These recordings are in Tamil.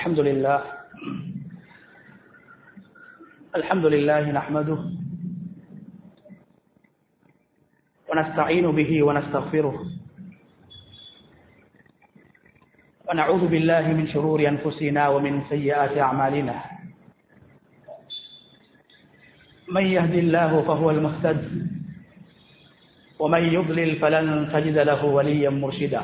الحمد لله الحمد لله نحمده ونستعين به ونستغفره ونعوذ بالله من شرور أنفسنا ومن سيئات أعمالنا من يهدي الله فهو المهتد ومن يضلل فلن تجد له وليا مرشدا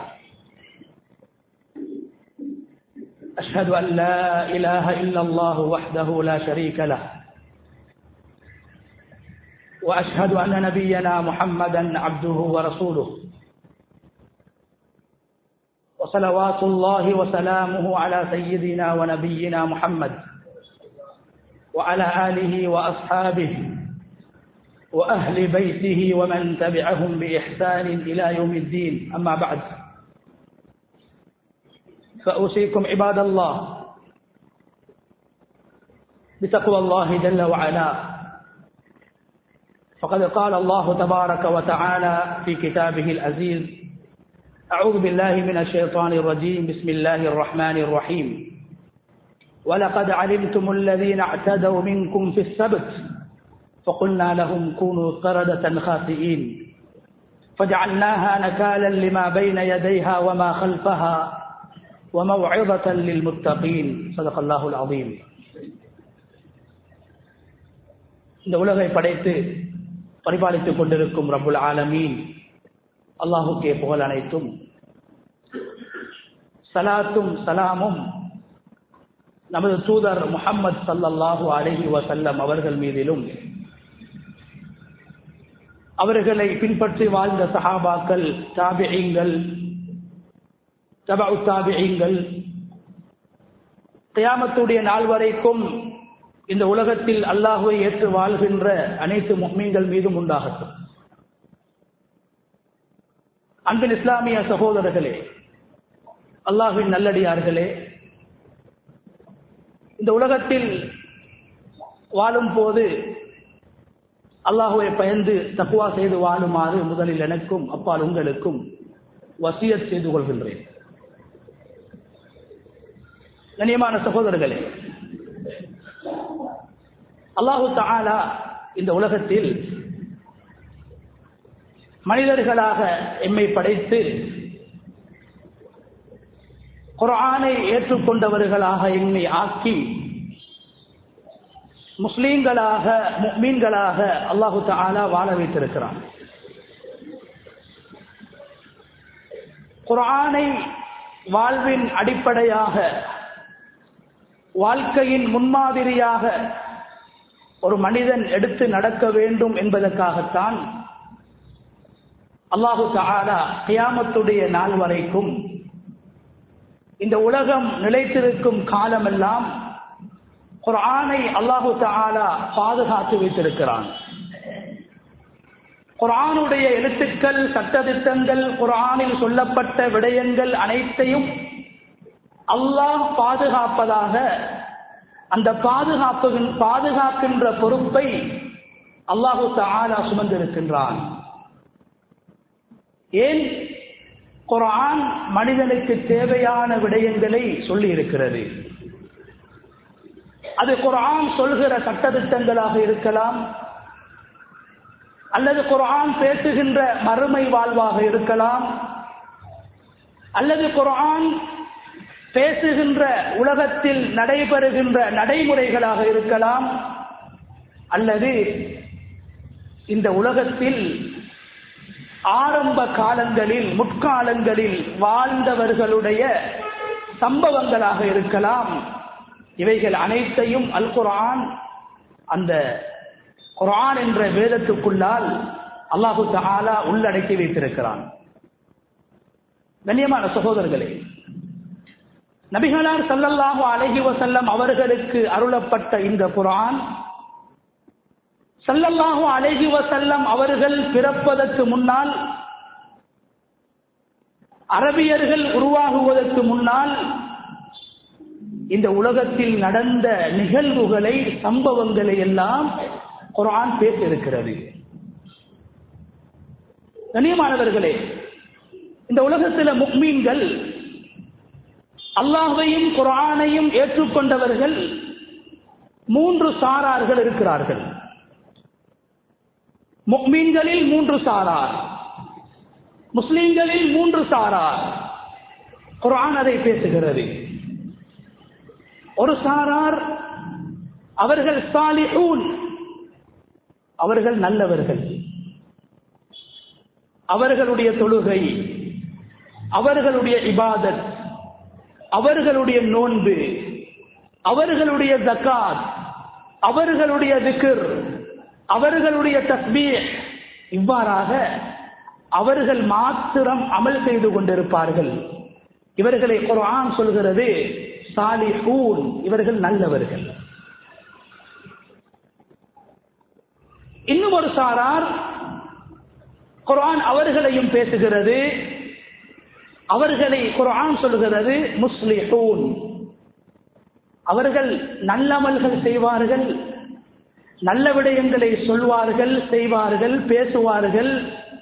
أشهد أن لا إله إلا الله وحده لا شريك له وأشهد أن نبينا محمدا عبده ورسوله وصلوات الله وسلامه على سيدنا ونبينا محمد وعلى آله وأصحابه وأهل بيته ومن تبعهم بإحسان إلى يوم الدين أما بعد فأوصيكم عباد الله بتقوى الله جل وعلا فقد قال الله تبارك وتعالى في كتابه العزيز أعوذ بالله من الشيطان الرجيم بسم الله الرحمن الرحيم ولقد علمتم الذين اعتدوا منكم في السبت فقلنا لهم كونوا قردة خاسئين فجعلناها نكالا لما بين يديها وما خلفها وموعظة للمتقين صدق الله العظيم இந்த உலகை படைத்து பரிபாலித்துக் கொண்டிருக்கும் ரபுல் ஆலமீன் அல்லாஹுக்கே புகழ் அனைத்தும் சலாத்தும் சலாமும் நமது தூதர் முகம்மது சல்லல்லாஹு அலஹி வசல்லம் அவர்கள் மீதிலும் அவர்களை பின்பற்றி வாழ்ந்த சஹாபாக்கள் தாபியங்கள் தபு தாபியங்கள் கியாமத்துடைய நாள் வரைக்கும் இந்த உலகத்தில் அல்லாஹுவை ஏற்று வாழ்கின்ற அனைத்து முக்மீன்கள் மீதும் உண்டாகட்டும் அன்பின் இஸ்லாமிய சகோதரர்களே அல்லாஹுவின் நல்லடியார்களே இந்த உலகத்தில் வாழும் போது அல்லாஹுவை பயந்து தக்குவா செய்து வாழுமாறு முதலில் எனக்கும் அப்பால் உங்களுக்கும் வசியத் செய்து கொள்கின்றேன் கண்ணியமான சகோதரர்களே அல்லாஹு தாலா இந்த உலகத்தில் மனிதர்களாக எம்மை படைத்து குரானை ஏற்றுக்கொண்டவர்களாக எம்மை ஆக்கி முஸ்லீம்களாக மீன்களாக அல்லாஹு தாலா வாழ வைத்திருக்கிறான் குரானை வாழ்வின் அடிப்படையாக வாழ்க்கையின் முன்மாதிரியாக ஒரு மனிதன் எடுத்து நடக்க வேண்டும் என்பதற்காகத்தான் அல்லாஹு தாலா கியாமத்துடைய நாள் வரைக்கும் இந்த உலகம் நிலைத்திருக்கும் காலமெல்லாம் குரானை அல்லாஹு தாலா பாதுகாத்து வைத்திருக்கிறான் குரானுடைய எழுத்துக்கள் சட்டத்திட்டங்கள் குரானில் சொல்லப்பட்ட விடயங்கள் அனைத்தையும் அல்லாஹ் பாதுகாப்பதாக அந்த பாதுகாப்பு பாதுகாக்கின்ற பொறுப்பை அல்லாஹு தாலா சுமந்திருக்கின்றான் ஏன் குரான் மனிதனுக்கு தேவையான விடயங்களை சொல்லி இருக்கிறது அது குரான் சொல்கிற சட்டத்திட்டங்களாக இருக்கலாம் அல்லது குரான் பேசுகின்ற மறுமை வாழ்வாக இருக்கலாம் அல்லது குரான் பேசுகின்ற உலகத்தில் நடைபெறுகின்ற நடைமுறைகளாக இருக்கலாம் அல்லது இந்த உலகத்தில் ஆரம்ப காலங்களில் முற்காலங்களில் வாழ்ந்தவர்களுடைய சம்பவங்களாக இருக்கலாம் இவைகள் அனைத்தையும் அல் குரான் அந்த குரான் என்ற வேதத்துக்குள்ளால் அல்லாஹு தாலா உள்ளடக்கி வைத்திருக்கிறான் கண்ணியமான சகோதரர்களே நபிகளார் சல்லல்லாஹு அலஹி வசல்லம் அவர்களுக்கு அருளப்பட்ட இந்த குரான் சல்லல்லாஹு அலஹி வசல்லம் அவர்கள் பிறப்பதற்கு முன்னால் அரபியர்கள் உருவாகுவதற்கு முன்னால் இந்த உலகத்தில் நடந்த நிகழ்வுகளை சம்பவங்களை எல்லாம் குரான் பேசியிருக்கிறது கண்ணியமானவர்களே இந்த உலகத்தில் முக்மீன்கள் அல்லாஹையும் குரானையும் ஏற்றுக்கொண்டவர்கள் மூன்று சாரார்கள் இருக்கிறார்கள் முக்மீன்களில் மூன்று சாரார் முஸ்லிம்களில் மூன்று சாரார் குரான் அதை பேசுகிறது ஒரு சாரார் அவர்கள் சாலிஹூன் அவர்கள் நல்லவர்கள் அவர்களுடைய தொழுகை அவர்களுடைய இபாதத் அவர்களுடைய நோன்பு அவர்களுடைய ஜக்காத் அவர்களுடைய திக்ர் அவர்களுடைய தஸ்பீர் இவ்வாறாக அவர்கள் மாத்திரம் அமல் செய்து கொண்டிருப்பார்கள் இவர்களை குர்ஆன் சொல்கிறது சாலிஹூன் இவர்கள் நல்லவர்கள் இன்னும் ஒரு சாரார் குர்ஆன் அவர்களையும் பேசுகிறது அவர்களை குர்ஆன் சொல்கிறது முஸ்லிஹூன் அவர்கள் நல்லமல்கள் செய்வார்கள் நல்ல விடயங்களை சொல்வார்கள் செய்வார்கள் பேசுவார்கள்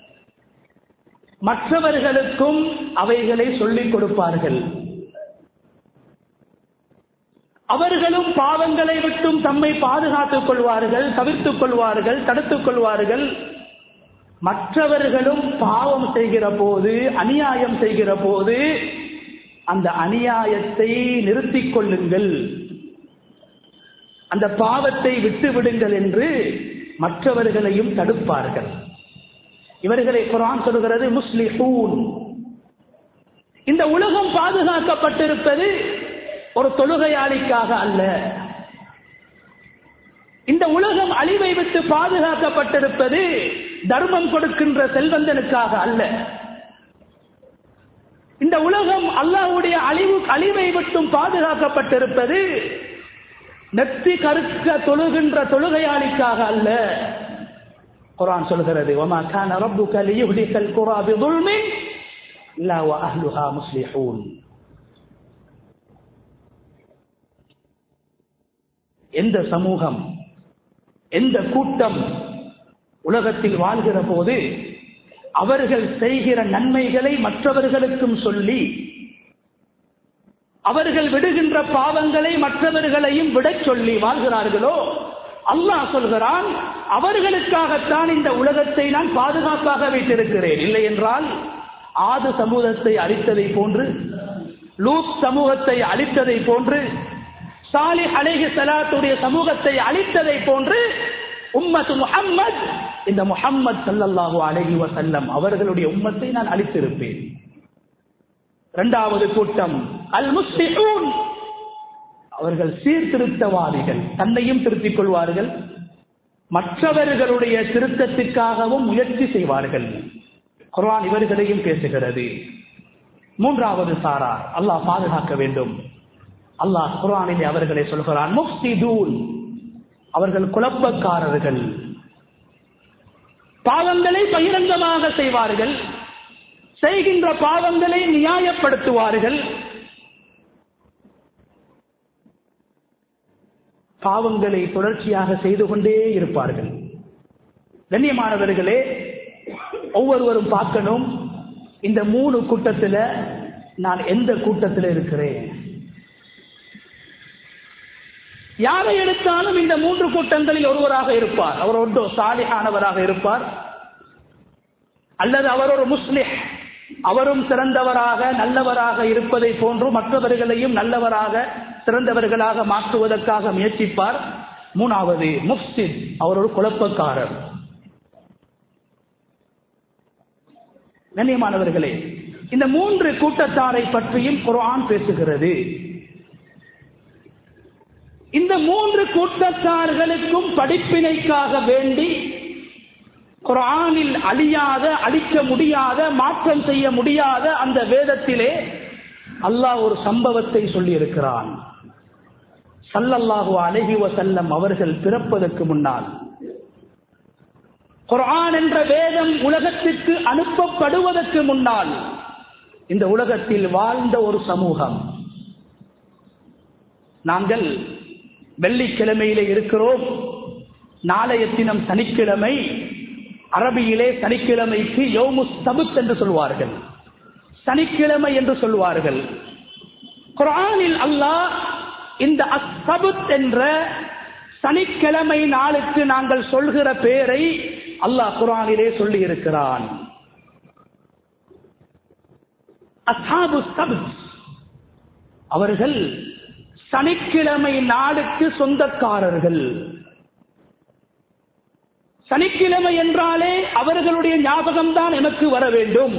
மற்றவர்களுக்கும் அவைகளை சொல்லிக் கொடுப்பார்கள் அவர்களும் பாவங்களை விட்டும் தம்மை பாதுகாத்துக் கொள்வார்கள் தவிர்த்துக் கொள்வார்கள் தடுத்துக் கொள்வார்கள் மற்றவர்களும் பாவம் செய்கிற போது அநியாயம் செய்கிற போது அந்த அநியாயத்தை நிறுத்திக் கொள்ளுங்கள் அந்த பாவத்தை விட்டு விடுங்கள் என்று மற்றவர்களையும் தடுப்பார்கள் இவர்களை குரான் சொல்கிறது முஸ்லிஹூன் இந்த உலகம் பாதுகாக்கப்பட்டிருப்பது ஒரு தொழுகையாளிக்காக அல்ல இந்த உலகம் அழிவை விட்டு பாதுகாக்கப்பட்டிருப்பது தர்மம் கொடுக்கின்ற செல்வந்தனுக்காக அல்ல இந்த உலகம் அல்லாஹ்வுடைய அழிவு அழிவை விட்டும் பாதுகாக்கப்பட்டிருப்பது நெத்தி கருக்க தொழுகின்ற தொழுகையாளிக்காக அல்ல குரான் சொல்கிறது وما كان ربك ليهلك القرى بظلم الا واهلها مصلحون எந்த சமூகம் எந்த கூட்டம் உலகத்தில் வாழ்கிற போது அவர்கள் செய்கிற நன்மைகளை மற்றவர்களுக்கும் சொல்லி அவர்கள் விடுகின்ற பாவங்களை மற்றவர்களையும் விடச் சொல்லி வாழ்கிறார்களோ அல்லாஹ் சொல்கிறான் அவர்களுக்காகத்தான் இந்த உலகத்தை நான் பாதுகாப்பாக வைத்திருக்கிறேன் இல்லை என்றால் ஆது சமூகத்தை அழித்ததை போன்று லூத் சமூகத்தை அழித்ததை போன்று சாலி அலைஹி சலாத்துடைய சமூகத்தை அழித்ததை போன்று உம்மத்து முஹம்மத் இந்த முஹம்மத் சல்லல்லாஹு அலைஹி வசல்லம் அவர்களுடைய உம்மத்தை நான் அழித்திருப்பேன் இரண்டாவது கூட்டம் அல் முஸ்லிஹூன் அவர்கள் சீர்திருத்தவாதிகள் தன்னையும் திருத்திக் கொள்வார்கள் மற்றவர்களுடைய திருத்தத்திற்காகவும் முயற்சி செய்வார்கள் குர்ஆன் இவர்களையும் பேசுகிறது மூன்றாவது சாரார் அல்லாஹ் பாதுகாக்க வேண்டும் அல்லாஹ் குர்ஆனிலே அவர்களை சொல்கிறான் முஃப்திதூன் அவர்கள் குழப்பக்காரர்கள் பாவங்களை பகிரங்கமாக செய்வார்கள் செய்கின்ற பாவங்களை நியாயப்படுத்துவார்கள் பாவங்களை தொடர்ச்சியாக செய்து கொண்டே இருப்பார்கள் கண்ணியமானவர்களே ஒவ்வொருவரும் பார்க்கணும் இந்த மூணு கூட்டத்துல நான் எந்த கூட்டத்தில் இருக்கிறேன் யாரை எடுத்தாலும் இந்த மூன்று கூட்டங்களில் ஒருவராக இருப்பார் அவர் ஒன்றோ சாலிஹானவராக இருப்பார் அல்லது அவர் ஒரு முஸ்லிம் அவரும் சிறந்தவராக நல்லவராக இருப்பதை போன்று மற்றவர்களையும் நல்லவராக சிறந்தவர்களாக மாற்றுவதற்காக முயற்சிப்பார் மூணாவது முஃப்சித் அவர் ஒரு குழப்பக்காரர் கண்ணியமானவர்களே இந்த மூன்று கூட்டத்தாரை பற்றியும் குர்ஆன் பேசுகிறது இந்த மூன்று கூட்டத்தார்களுக்கும் படிப்பினைக்காக வேண்டி குரானில் அழியாத அழிக்க முடியாத மாற்றம் செய்ய முடியாத அந்த வேதத்திலே அல்லாஹ் ஒரு சம்பவத்தை சொல்லி இருக்கிறான் சல்லல்லாஹு அலஹி வசல்லம் அவர்கள் பிறப்பதற்கு முன்னால் குர்ஆன் என்ற வேதம் உலகத்திற்கு அனுப்பப்படுவதற்கு முன்னால் இந்த உலகத்தில் வாழ்ந்த ஒரு சமூகம் நாங்கள் வெள்ளிக்கிழமையிலே இருக்கிறோம் நாளைய தினம் சனிக்கிழமை அரபியிலே சனிக்கிழமைக்கு யோமு சபுத் என்று சொல்வார்கள் சனிக்கிழமை என்று சொல்வார்கள் குரானில் அல்லாஹ் இந்த அஸ்ஸபுத் என்ற சனிக்கிழமை நாளுக்கு நாங்கள் சொல்கிற பெயரை அல்லாஹ் குரானிலே சொல்லி இருக்கிறான் அஸ்ஹாபு சபுத் அவர்கள் சனிக்கிழமை நாளுக்கு சொந்தக்காரர்கள் சனிக்கிழமை என்றாலே அவர்களுடைய ஞாபகம்தான் எனக்கு வர வேண்டும்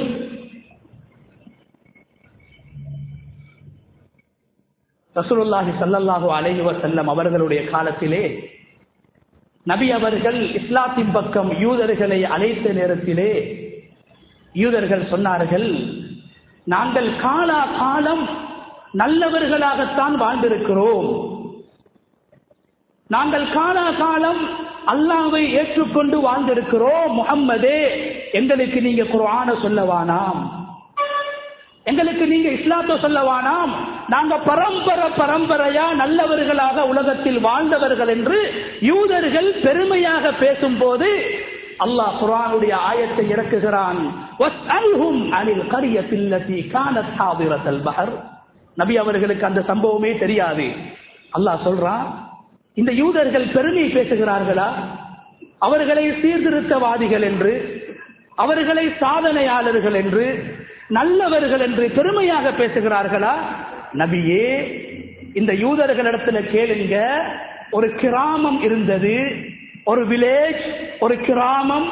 ரசூலுல்லாஹி ஸல்லல்லாஹு அலைஹி வஸல்லம் அவர்களுடைய காலத்திலே நபி அவர்கள் இஸ்லாத்தின் பக்கம் யூதர்களை அழைத்த நேரத்திலே யூதர்கள் சொன்னார்கள் நாங்கள் காலா காலம் நல்லவர்களாகத்தான் வாழ்ந்திருக்கிறோம் நாங்கள் காலா காலம் அல்லாவை ஏற்றுக்கொண்டு வாழ்ந்திருக்கிறோம் முகம்மதே எங்களுக்கு நீங்க குர்ஆன சொல்லவானாம் எங்களுக்கு நீங்க இஸ்லாத்தை சொல்லவானாம் நாங்க பரம்பரை பரம்பரையா நல்லவர்களாக உலகத்தில் வாழ்ந்தவர்கள் என்று யூதர்கள் பெருமையாக பேசும்போது அல்லாஹ் குர்ஆனுடைய ஆயத்தை இறக்குகிறான் வஸ்அல்ஹும் அனில் கரியத்தில் லதி கானத் ஹாதிரத்தல் பஹர் நபி அவர்களுக்கு அந்த சம்பவமே தெரியாது அல்லாஹ் சொல்றான் இந்த யூதர்கள் பெருமை பேசுகிறார்களா அவர்களை சீர்திருத்தவாதிகள் என்று அவர்களை சாதனையாளர்கள் என்று நல்லவர்கள் என்று பெருமையாக பேசுகிறார்களா நபியே இந்த யூதர்களிடத்துல கேளுங்க ஒரு கிராமம் இருந்தது ஒரு வில்லேஜ் ஒரு கிராமம்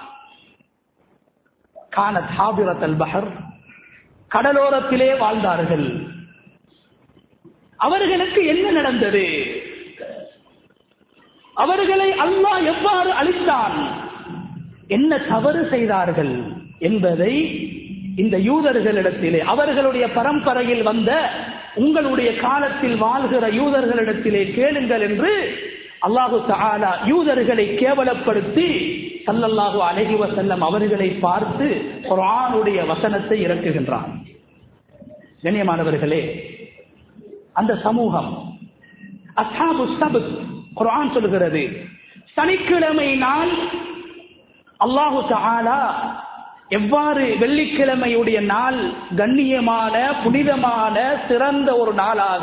கானத் ஹாபிரத்தல் பஹர் கடலோரத்திலே வாழ்ந்தார்கள் அவர்களுக்கு என்ன நடந்தது அவர்களை அல்லாஹ் எவ்வாறு அளித்தான் என்ன தவறு செய்தார்கள் என்பதை இந்த யூதர்களிடத்திலே அவர்களுடைய பரம்பரையில் வந்த உங்களுடைய காலத்தில் வாழ்கிற யூதர்களிடத்திலே கேளுங்கள் என்று அல்லாஹு தஆலா யூதர்களை கேவலப்படுத்தி சல்லல்லாஹு அலைஹி வஸல்லம் அவர்களை பார்த்து குர்ஆனுடைய வசனத்தை இறக்குகின்றான் கண்ணியமானவர்களே அந்த சமூகம் அஸ்ஹாபு சபத் குர்ஆன் சொல்கிறது சனிக்கிழமை நாள் அல்லாஹு தஆலா எவ்வாறு வெள்ளிக்கிழமையுடைய நாள் கண்ணியமான புனிதமான சிறந்த ஒரு நாளாக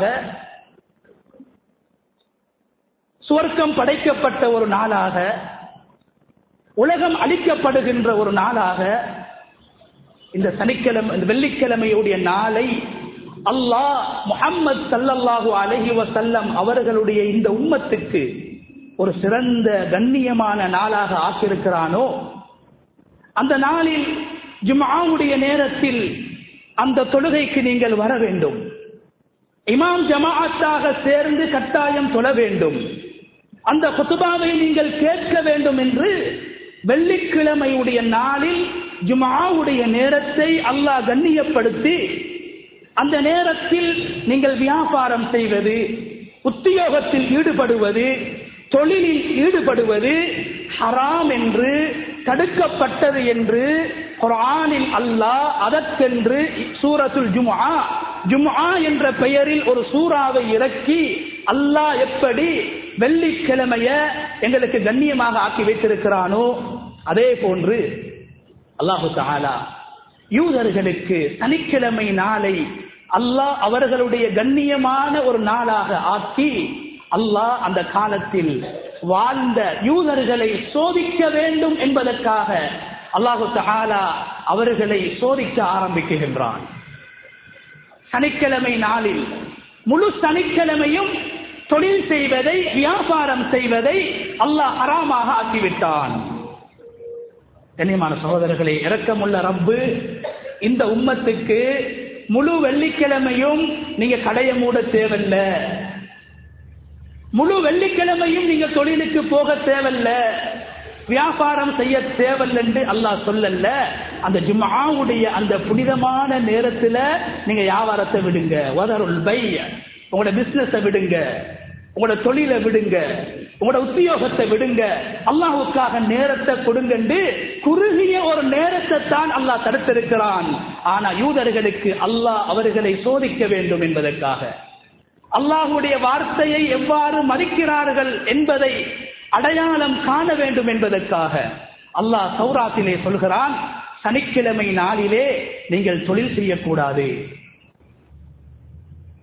சுவர்க்கம் படைக்கப்பட்ட ஒரு நாளாக உலகம் அளிக்கப்படுகின்ற ஒரு நாளாக இந்த சனிக்கிழமை இந்த வெள்ளிக்கிழமையுடைய நாளை அல்லாஹ் முஹம்மது சல்லல்லாஹு அலைஹி வசல்லம் அவர்களுடைய இந்த உம்மத்துக்கு ஒரு சிறந்த கண்ணியமான நாளாக ஆக்கியிருக்கிறானோ அந்த நாளில் ஜும்ஆவுடைய நேரத்தில் அந்த தொழுகைக்கு நீங்கள் வர வேண்டும் இமாம் ஜமாஅத்தாக சேர்ந்து கட்டாயம் தொழ வேண்டும் அந்த குத்துபாவை நீங்கள் கேட்க வேண்டும் என்று வெள்ளிக்கிழமையுடைய நாளில் ஜுமாவுடைய நேரத்தை அல்லாஹ் கண்ணியப்படுத்தி அந்த நேரத்தில் நீங்கள் வியாபாரம் செய்வது உத்தியோகத்தில் ஈடுபடுவது தொழிலில் ஈடுபடுவது ஹராம் என்று தடுக்கப்பட்டது என்று குர்ஆனில் அல்லாஹ் அதற்கென்று சூரத்துல் ஜும்ஆ ஜும்ஆ என்ற பெயரில் ஒரு சூறாவை இறக்கி அல்லாஹ் எப்படி வெள்ளிக்கிழமைய எங்களுக்கு கண்ணியமாக ஆக்கி வைத்திருக்கிறானோ அதே போன்று அல்லாஹு தஆலா யூதர்களுக்கு சனிக்கிழமை நாளை அல்லாஹ் அவர்களுடைய கண்ணியமான ஒரு நாளாக ஆக்கி அல்லாஹ் அந்த காலத்தில் வாழ்ந்த யூதர்களை சோதிக்க வேண்டும் என்பதற்காக அல்லாஹு தஆலா அவர்களை சோதிக்க ஆரம்பிக்குகின்றான் சனிக்கிழமை நாளில் முழு சனிக்கிழமையும் தொழில் செய்வதை வியாபாரம் செய்வதை அல்லாஹ் ஹராமாக ஆக்கிவிட்டான் கண்ணியமான சகோதரர்களே இரக்கமுள்ள ரப்பு இந்த உம்மத்துக்கு முழு வெள்ளிக்கிழமையும் நீங்க கடைய மூட தேவையில்ல முழு வெள்ளிக்கிழமையும் நீங்க தொழிலுக்கு போக தேவையில்ல வியாபாரம் செய்ய தேவையில்ல என்று அல்லாஹ் சொல்லல அந்த ஜும்ஆவுடைய அந்த புனிதமான நேரத்துல நீங்க வியாபாரத்தை விடுங்க வதருள் பை உங்களோட பிசினஸ விடுங்க உங்களோட தொழிலை விடுங்க உங்களோட உத்தியோகத்தை விடுங்க அல்லாஹுக்காக நேரத்தை கொடுங்கண்டு குறுகிய ஒரு நேரத்தை தான் அல்லாஹ் தடுத்திருக்கிறான் ஆனா யூதர்களுக்கு அல்லாஹ் அவர்களை சோதிக்க வேண்டும் என்பதற்காக அல்லாஹுடைய வார்த்தையை எவ்வாறு மதிக்கிறார்கள் என்பதை அடையாளம் காண வேண்டும் என்பதற்காக அல்லாஹ் சௌராத்திலே சொல்கிறான் சனிக்கிழமை நாளிலே நீங்கள் தொழில் செய்யக்கூடாது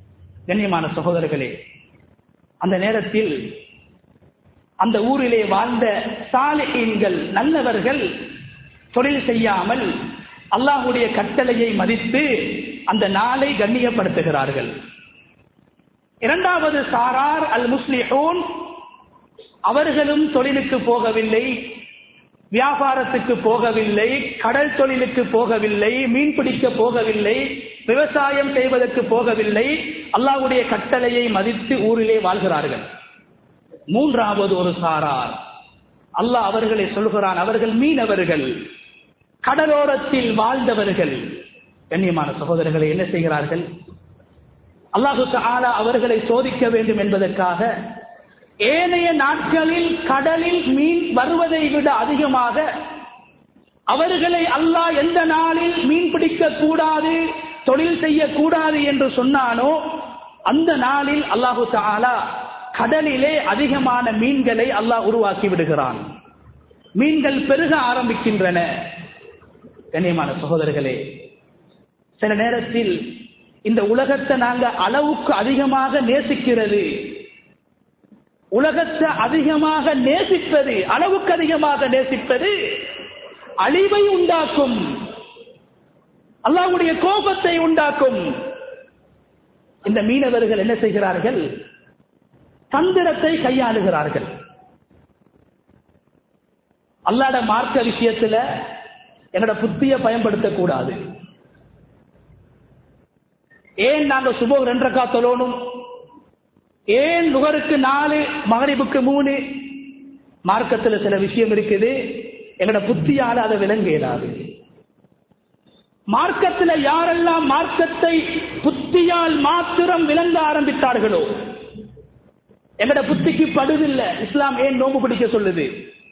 கண்ணியமான சகோதரர்களே அந்த நேரத்தில் அந்த ஊரிலே வாழ்ந்த சாலிஹீன்கள் நல்லவர்கள் தொழில் செய்யாமல் அல்லாஹுடைய கட்டளையை மதித்து அந்த நாளை கண்ணியப்படுத்துகிறார்கள் இரண்டாவது சாரார் அல் முஸ்லிஹூன் அவர்களும் தொழிலுக்கு போகவில்லை வியாபாரத்துக்கு போகவில்லை கடல் தொழிலுக்கு போகவில்லை மீன் பிடிக்க போகவில்லை விவசாயம் செய்வதற்கு போகவில்லை அல்லாஹ்வுடைய கட்டளையை மதித்து ஊரிலே வாழ்கிறார்கள் மூன்றாவது ஒரு சாரார் அல்லாஹ் அவர்களை சொல்கிறான் அவர்கள் மீனவர்கள் கடலோரத்தில் வாழ்ந்தவர்கள் கண்ணியமான சகோதரர்களை என்ன செய்கிறார்கள் அல்லாஹு ஆலா அவர்களை சோதிக்க வேண்டும் என்பதற்காக ஏனைய நாட்களில் கடலில் மீன் வருவதை விட அதிகமாக அவர்களை அல்லாஹ் எந்த நாளில் மீன் பிடிக்க கூடாது தொழில் செய்யக்கூடாது என்று சொன்னானோ அந்த நாளில் அல்லாஹு தாலா கடலிலே அதிகமான மீன்களை அல்லாஹ் உருவாக்கி விடுகிறான் மீன்கள் பெருக ஆரம்பிக்கின்றன கண்ணியமான சகோதரர்களே சில நேரத்தில் இந்த உலகத்தை நாங்க அளவுக்கு அதிகமாக நேசிக்கிறது உலகத்தை அதிகமாக நேசிப்பது அளவுக்கு அதிகமாக நேசிப்பது அழிவை உண்டாக்கும் அல்லாஹ்வுடைய கோபத்தை உண்டாக்கும் இந்த மீனவர்கள் என்ன செய்கிறார்கள் தந்திரத்தை கையாளுகிறார்கள் அல்லாட மார்க்க விஷயத்துல என்னோட புத்திய பயன்படுத்தக்கூடாது ஏன் நாங்க சுபம் ரெண்டரைக்கா தொழணும் ஏன் நுகருக்கு நாலு மகரிபுக்கு மூணு மார்க்கத்துல சில விஷயம் இருக்குது எங்களோட புத்தியால அதை விளங்க இயலாது மார்க்கத்தில் யாரெல்லாம் மார்க்கத்தை புத்தியால் மாத்திரம் விளங்க ஆரம்பித்தார்களோ எங்கட புத்திக்கு படுதில்லை இஸ்லாம் ஏன் நோம்பு பிடிக்க சொல்லுது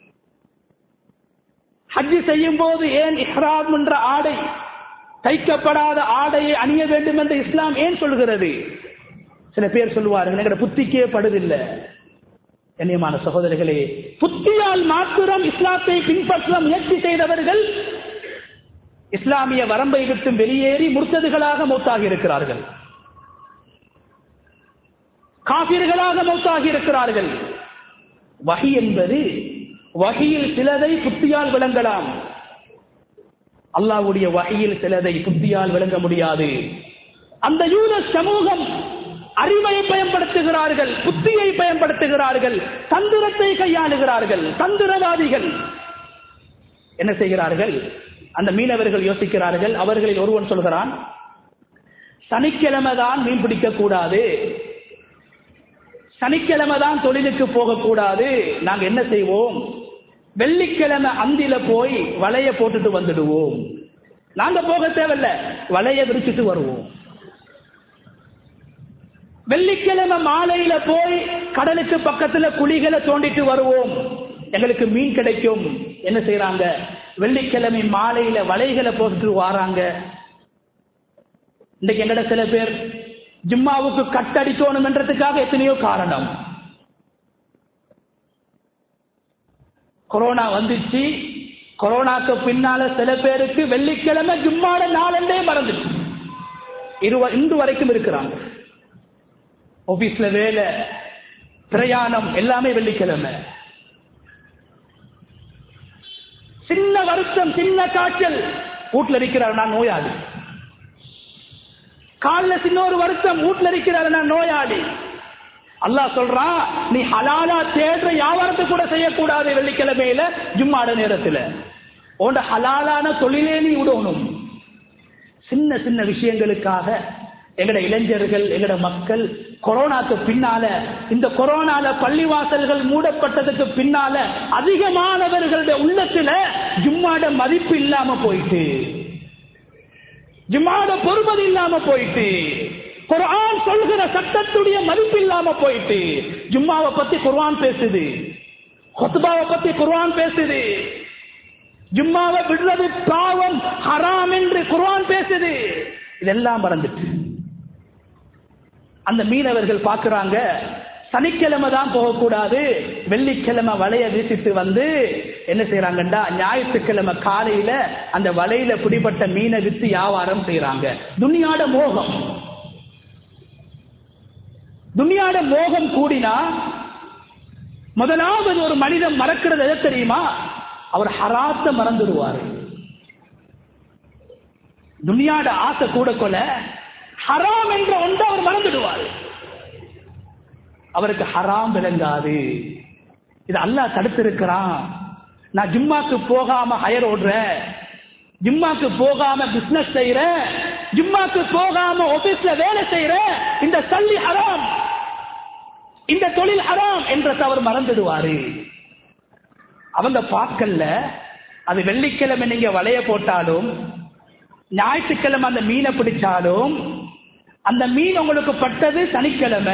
ஹஜ்ஜி செய்யும் போது ஏன் இஹ்ராம் என்ற ஆடை தைக்கப்படாத ஆடையை அணிய வேண்டும் என்று இஸ்லாம் ஏன் சொல்கிறது சில பேர் சொல்லுவார்கள் எங்கட புத்திக்கே படுதில்லை கண்ணியமான சகோதரர்களே புத்தியால் மாத்திரம் இஸ்லாத்தை பின்பற்ற முயற்சி செய்தவர்கள் இஸ்லாமிய வரம்பை விட்டு வெளியேறி முர்த்ததுகளாக மௌத்தாகி இருக்கிறார்கள் காபிர்களாக மௌத்தாகி இருக்கிறார்கள் வகி என்பது வகையில் சிலதை புத்தியால் விளங்கலாம் அல்லாவுடைய வகையில் சிலதை புத்தியால் விளங்க முடியாது அந்த யூத சமூகம் அறிவை பயன்படுத்துகிறார்கள் புத்தியை பயன்படுத்துகிறார்கள் தந்திரத்தை கையாளுகிறார்கள் தந்திரவாதிகள் என்ன செய்கிறார்கள் அந்த மீனவர்கள் யோசிக்கிறார்கள் அவர்களில் ஒருவன் சொல்கிறான் சனிக்கிழமை தான் மீன் பிடிக்க கூடாது சனிக்கிழமை தான் தொழிலுக்கு போகக்கூடாது நாங்க என்ன செய்வோம் வெள்ளிக்கிழமை அந்தில போய் வலைய போட்டுட்டு வந்துடுவோம் நாங்க போக தேவையில்ல வலைய விரிச்சிட்டு வருவோம் வெள்ளிக்கிழமை மாலையில போய் கடலுக்கு பக்கத்துல குழிகளை தோண்டிட்டு வருவோம் எங்களுக்கு மீன் கிடைக்கும் என்ன செய்யறாங்க வெள்ளிக்கிழமை மாலையில வலைகளை போட்டு வாராங்க இன்னைக்கு என்னோட சில பேர் ஜிம்மாவுக்கு கட்டடிக்கணும் என்றதுக்காக எத்தனையோ காரணம் கொரோனா வந்துச்சு கொரோனாக்கு பின்னால சில பேருக்கு வெள்ளிக்கிழமை ஜும்மாட நாளே மறந்துச்சு இருவ இன்று வரைக்கும் இருக்கிறாங்க ஆபீஸ்ல வேலை பிரயாணம் எல்லாமே வெள்ளிக்கிழமை சின்ன வருத்தம் சின்ன காய்ச்சல் வீட்டுல இருக்கிறார் நான் நோயாளி காலில் சின்ன ஒரு வருத்தம் வீட்டுல இருக்கிறார் நான் நோயாளி அல்லாஹ் சொல்றான் நீ ஹலாலா தேடுற வியாபாரத்தை கூட செய்யக்கூடாது வெள்ளிக்கிழமையில ஜும்மாட நேரத்துல உண்ட ஹலாலான தொழிலே நீ விடணும் சின்ன சின்ன விஷயங்களுக்காக எங்கட இளைஞர்கள் எங்கட மக்கள் கொரோனாக்கு பின்னால இந்த கொரோனால பள்ளிவாசல்கள் மூடப்பட்டதுக்கு பின்னால அதிகமானவர்களுடைய உள்ளத்துல ஜும்மாட மதிப்பு இல்லாம போயிட்டு ஜும்மாட பொறுமதி இல்லாம போயிட்டு குர்ஆன் சொல்கிற சட்டத்துடைய மதிப்பு இல்லாம போயிட்டு ஜும்மாவை பத்தி குர்ஆன் பேசுது கொத்துபாவை பத்தி குர்ஆன் பேசுது ஜும்மாவை விடுறது பாவம் ஹராம் என்று குர்ஆன் பேசுது இதெல்லாம் மறந்துட்டு அந்த மீனவர்கள் பார்க்கிறாங்க சனிக்கிழமை தான் போகக்கூடாது வெள்ளிக்கிழமை வலைய வீசிட்டு வந்து என்ன செய்யறாங்கண்டா ஞாயிற்றுக்கிழமை காலையில அந்த வலையில பிடிபட்ட மீனை வித்து வியாபாரம் செய்யறாங்க துணியாட மோகம் துனியாட மோகம் கூடினா முதலாவது ஒரு மனிதன் மறக்கிறது எதை தெரியுமா அவர் ஹராத்த மறந்துடுவாரு துனியாட ஆசை கூட கொல ஹராம் என்ற ஒன்றை அவர் மறந்துடுவார் அவருக்கு ஹராம் விளங்காது இது அல்லாஹ் தடுத்திருக்கிறான் நான் ஜிம்மாக்கு போகாம ஹயர் ஓடுறேன் ஜிம்மாக்கு போகாம பிசினஸ் செய்யறேன் ஜிம்மாக்கு போகாம ஆபீஸ்ல வேலை செய்யறேன் இந்த சல்லி ஹராம் இந்த தொழில் ஹராம் என்ற தவறு மறந்துடுவாரு அவங்க பார்க்கல அது வெள்ளிக்கிழமை நீங்க வளைய போட்டாலும் ஞாயிற்றுக்கிழமை அந்த மீனை பிடிச்சாலும் அந்த மீன் உங்களுக்கு பட்டது சனிக்கிழமை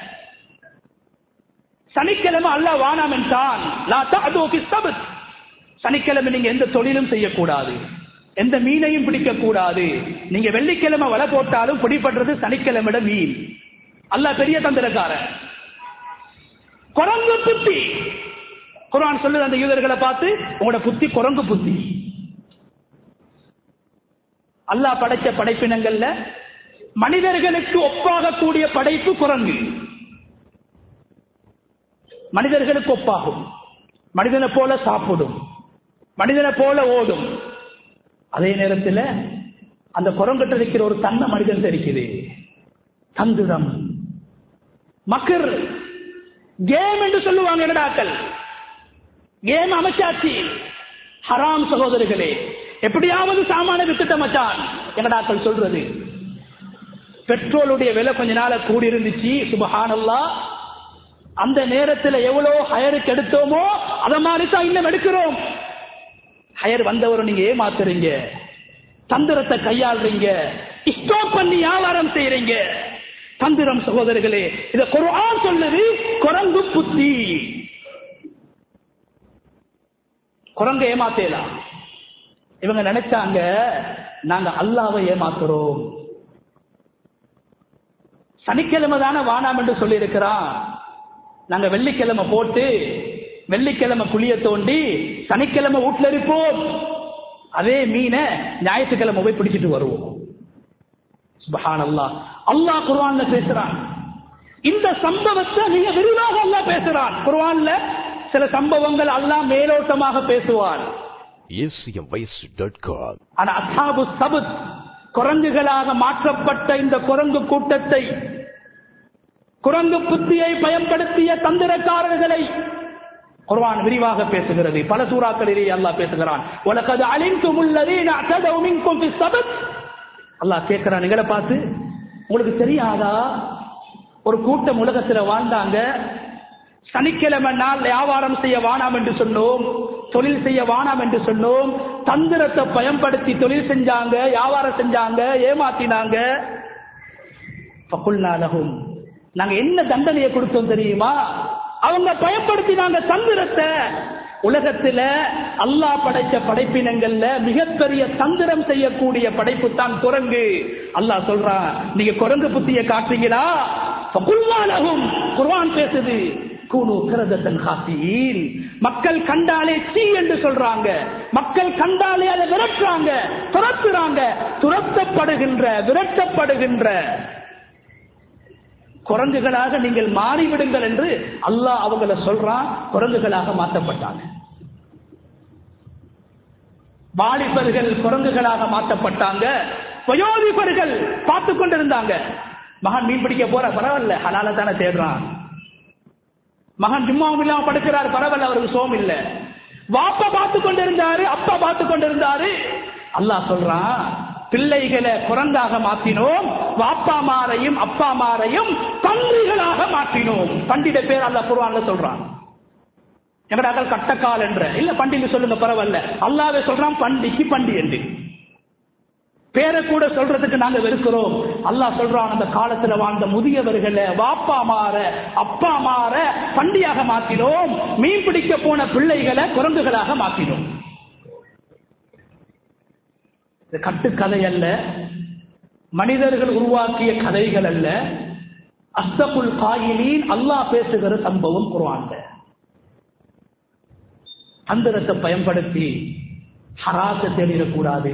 சனிக்கிழமை அல்ல வானாம் என்றான் லா தஅது ஃபி ஸபத். சனிக்கிழமை நீங்க எந்த தொழிலும் செய்யக்கூடாது எந்த மீனையும் பிடிக்க கூடாது நீங்க வெள்ளிக்கிழமை வலை போட்டாலும் பிடிபடுறது சனிக்கிழமையோட மீன் அல்லாஹ் பெரிய தந்திரக்காரன் குரங்கு புத்தி குர்ஆன் சொல்லுது அந்த யூதர்களை பார்த்து உங்களோட புத்தி குரங்கு புத்தி அல்லாஹ் படைச்ச படைப்பினங்கள்ல மனிதர்களுக்கு ஒப்பாகக்கூடிய படைப்பு குரங்கு மனிதர்களுக்கு ஒப்பாகும் மனிதனை போல சாப்பிடும் மனிதனை போல ஓடும் அதே நேரத்தில் அந்த குரங்கிட்ட இருக்கிற ஒரு தன்மை மனிதன் தெரிக்குது தந்திரம் மக்கர் கேம் என்று சொல்லுவாங்க என்னடாக்கள் கேம் அமைச்சாச்சு ஹராம் சகோதரர்களே எப்படியாவது சாமான வித்துட்ட மச்சான் என்னடாக்கள் சொல்றது பெட்ரோலுடைய விலை கொஞ்ச நாள கூடி இருந்துச்சு சுபஹானல்லா அந்த நேரத்தில் எவ்வளவு ஹயருக்கு எடுத்தோமோ அத மாதிரி தான் இன்னும் எடுக்கிறோம் ஹயர் வந்தவரை நீங்க ஏமாத்துறீங்க தந்திரத்தை கையாளுறீங்க ஸ்டாப் பண்ணி வியாபாரம் செய்யறீங்க தந்திரம் சகோதரர்களே இத குர்ஆன் சொல்லுது குரங்கு புத்தி குரங்க ஏமாத்தேலாம் இவங்க நினைச்சாங்க நாங்க அல்லாவை ஏமாத்துறோம் சனிக்கிழமை தானே வானாம் என்று சொல்லி இருக்கிறான் நாங்க வெள்ளிக்கிழமை போட்டு வெள்ளிக்கிழமை குழிய தோண்டி சனிக்கிழமை வீட்டுல இருப்போம் அதே மீனை ஞாயிற்றுக்கிழமை போய் பிடிச்சிட்டு வருவோம் சுபஹான் அல்லாஹ் அல்லாஹ் குர்ஆன்ல பேசுறான் இந்த சம்பவத்தை மிக விரிவாக அல்லாஹ் பேசுறான் குர்ஆன்ல சில சம்பவங்கள் அல்லாஹ் மேலோட்டமாக பேசுவான் acmvoice.com ஆனா அசாபு சபுத் குரங்குகளாக மாற்றப்பட்ட இந்த குரங்கு கூட்டத்தை குரங்கு புத்தியை பயன்படுத்திய தந்திரக்காரர்களை குர்ஆன் விரிவாக பேசுகிறது பல சூறாக்களிலே அல்லாஹ் பேசுகிறான் உலகது அலிந்தும் உள்ளதீன அத்ததவு மின்கும் ஃபி ஸபத் அல்லாஹ் கேட்கிறான் எங்களை பார்த்து உங்களுக்கு தெரியாதா ஒரு கூட்டம் உலகத்துல வாழ்ந்தாங்க சனிக்கிழமை நாள் வியாபாரம் செய்ய வானாம் என்று சொன்னோம் தொழில் செய்ய வானாம் என்று சொன்னோம் தந்திரத்தை பயன்படுத்தி தொழில் செஞ்சாங்க வியாபாரம் செஞ்சாங்க ஏமாத்தினாங்க ஃபகுல்னா லஹும் நாங்க என்ன தண்டனையை கொடுத்தோம் தெரியுமா அவங்க பயன்படுத்தினாங்க தந்திரத்தை உலகத்துல அல்லாஹ் படைச்ச படைப்பினங்கள்ல மிகப்பெரிய தந்திரம் செய்யக்கூடிய படைப்பு தான் குரங்கு அல்லாஹ் சொல்றான் நீங்க குரங்கு புத்திய காட்டுறீங்களா ஃபகுல்னா லஹும் குர்ஆன் பேசுது கூனு கிரதத்தன் ஹாசியின் மக்கள் கண்டாலே சீ என்று சொல்றாங்க மக்கள் கண்டாலே அதை விரட்டுறாங்க துரத்துறாங்க துரத்தப்படுகின்ற விரட்டப்படுகின்ற குரங்குகளாக நீங்கள் மாறிவிடுங்கள் என்று அல்லாஹ் அவங்கள சொல்றான் குரங்குகளாக மாற்றப்பட்டாங்க வாலிபர்கள் குரங்குகளாக மாற்றப்பட்டாங்க வயோதிபர்கள் பார்த்து கொண்டிருந்தாங்க மகன் மீன் பிடிக்க போற பரவாயில்ல ஹலால தானே தேடுறான் மகன் ஜும்மாவும் இல்லாம படுக்கிறார் பரவாயில்ல அவருக்கு சோம் இல்ல வாப்பா பார்த்து கொண்டிருந்தாரு அப்பா பார்த்து கொண்டிருந்தாரு அல்லாஹ் சொல்றான் பிள்ளைகளை குரங்காக மாற்றினோம் வாப்பா மாரையும் அப்பா மாரையும் பன்றிகளாக மாற்றினோம் பண்டிட பேர் அல்லாஹ் குர்ஆன்ல சொல்றான் எங்கடாக்கள் கட்டக்கால் என்ற இல்ல பண்டிகை சொல்லுங்க பரவாயில்ல அல்லாவே சொல்றான் பண்டிக்கு பண்டி என்று பேரை கூட சொல்றதுக்கு நாங்க வெறுக்கிறோம் அல்லாஹ் சொல்றான் அந்த காலத்துல வாழ்ந்த முதியவர்களை வாப்பா மாற அப்பா மாற பண்டியாக மாற்றினோம் மீன் பிடிக்க போன பிள்ளைகளை குரங்குகளாக மாற்றினோம் இது கட்டுக்கதை அல்ல மனிதர்கள் உருவாக்கிய கதைகள் அல்ல அஸ்தகுல் காயிலின் அல்லாஹ் பேசுகிற சம்பவம் குர்ஆன்ல தந்திரத்தை பயன்படுத்தி ஹராத்தை தேடிடக்கூடாது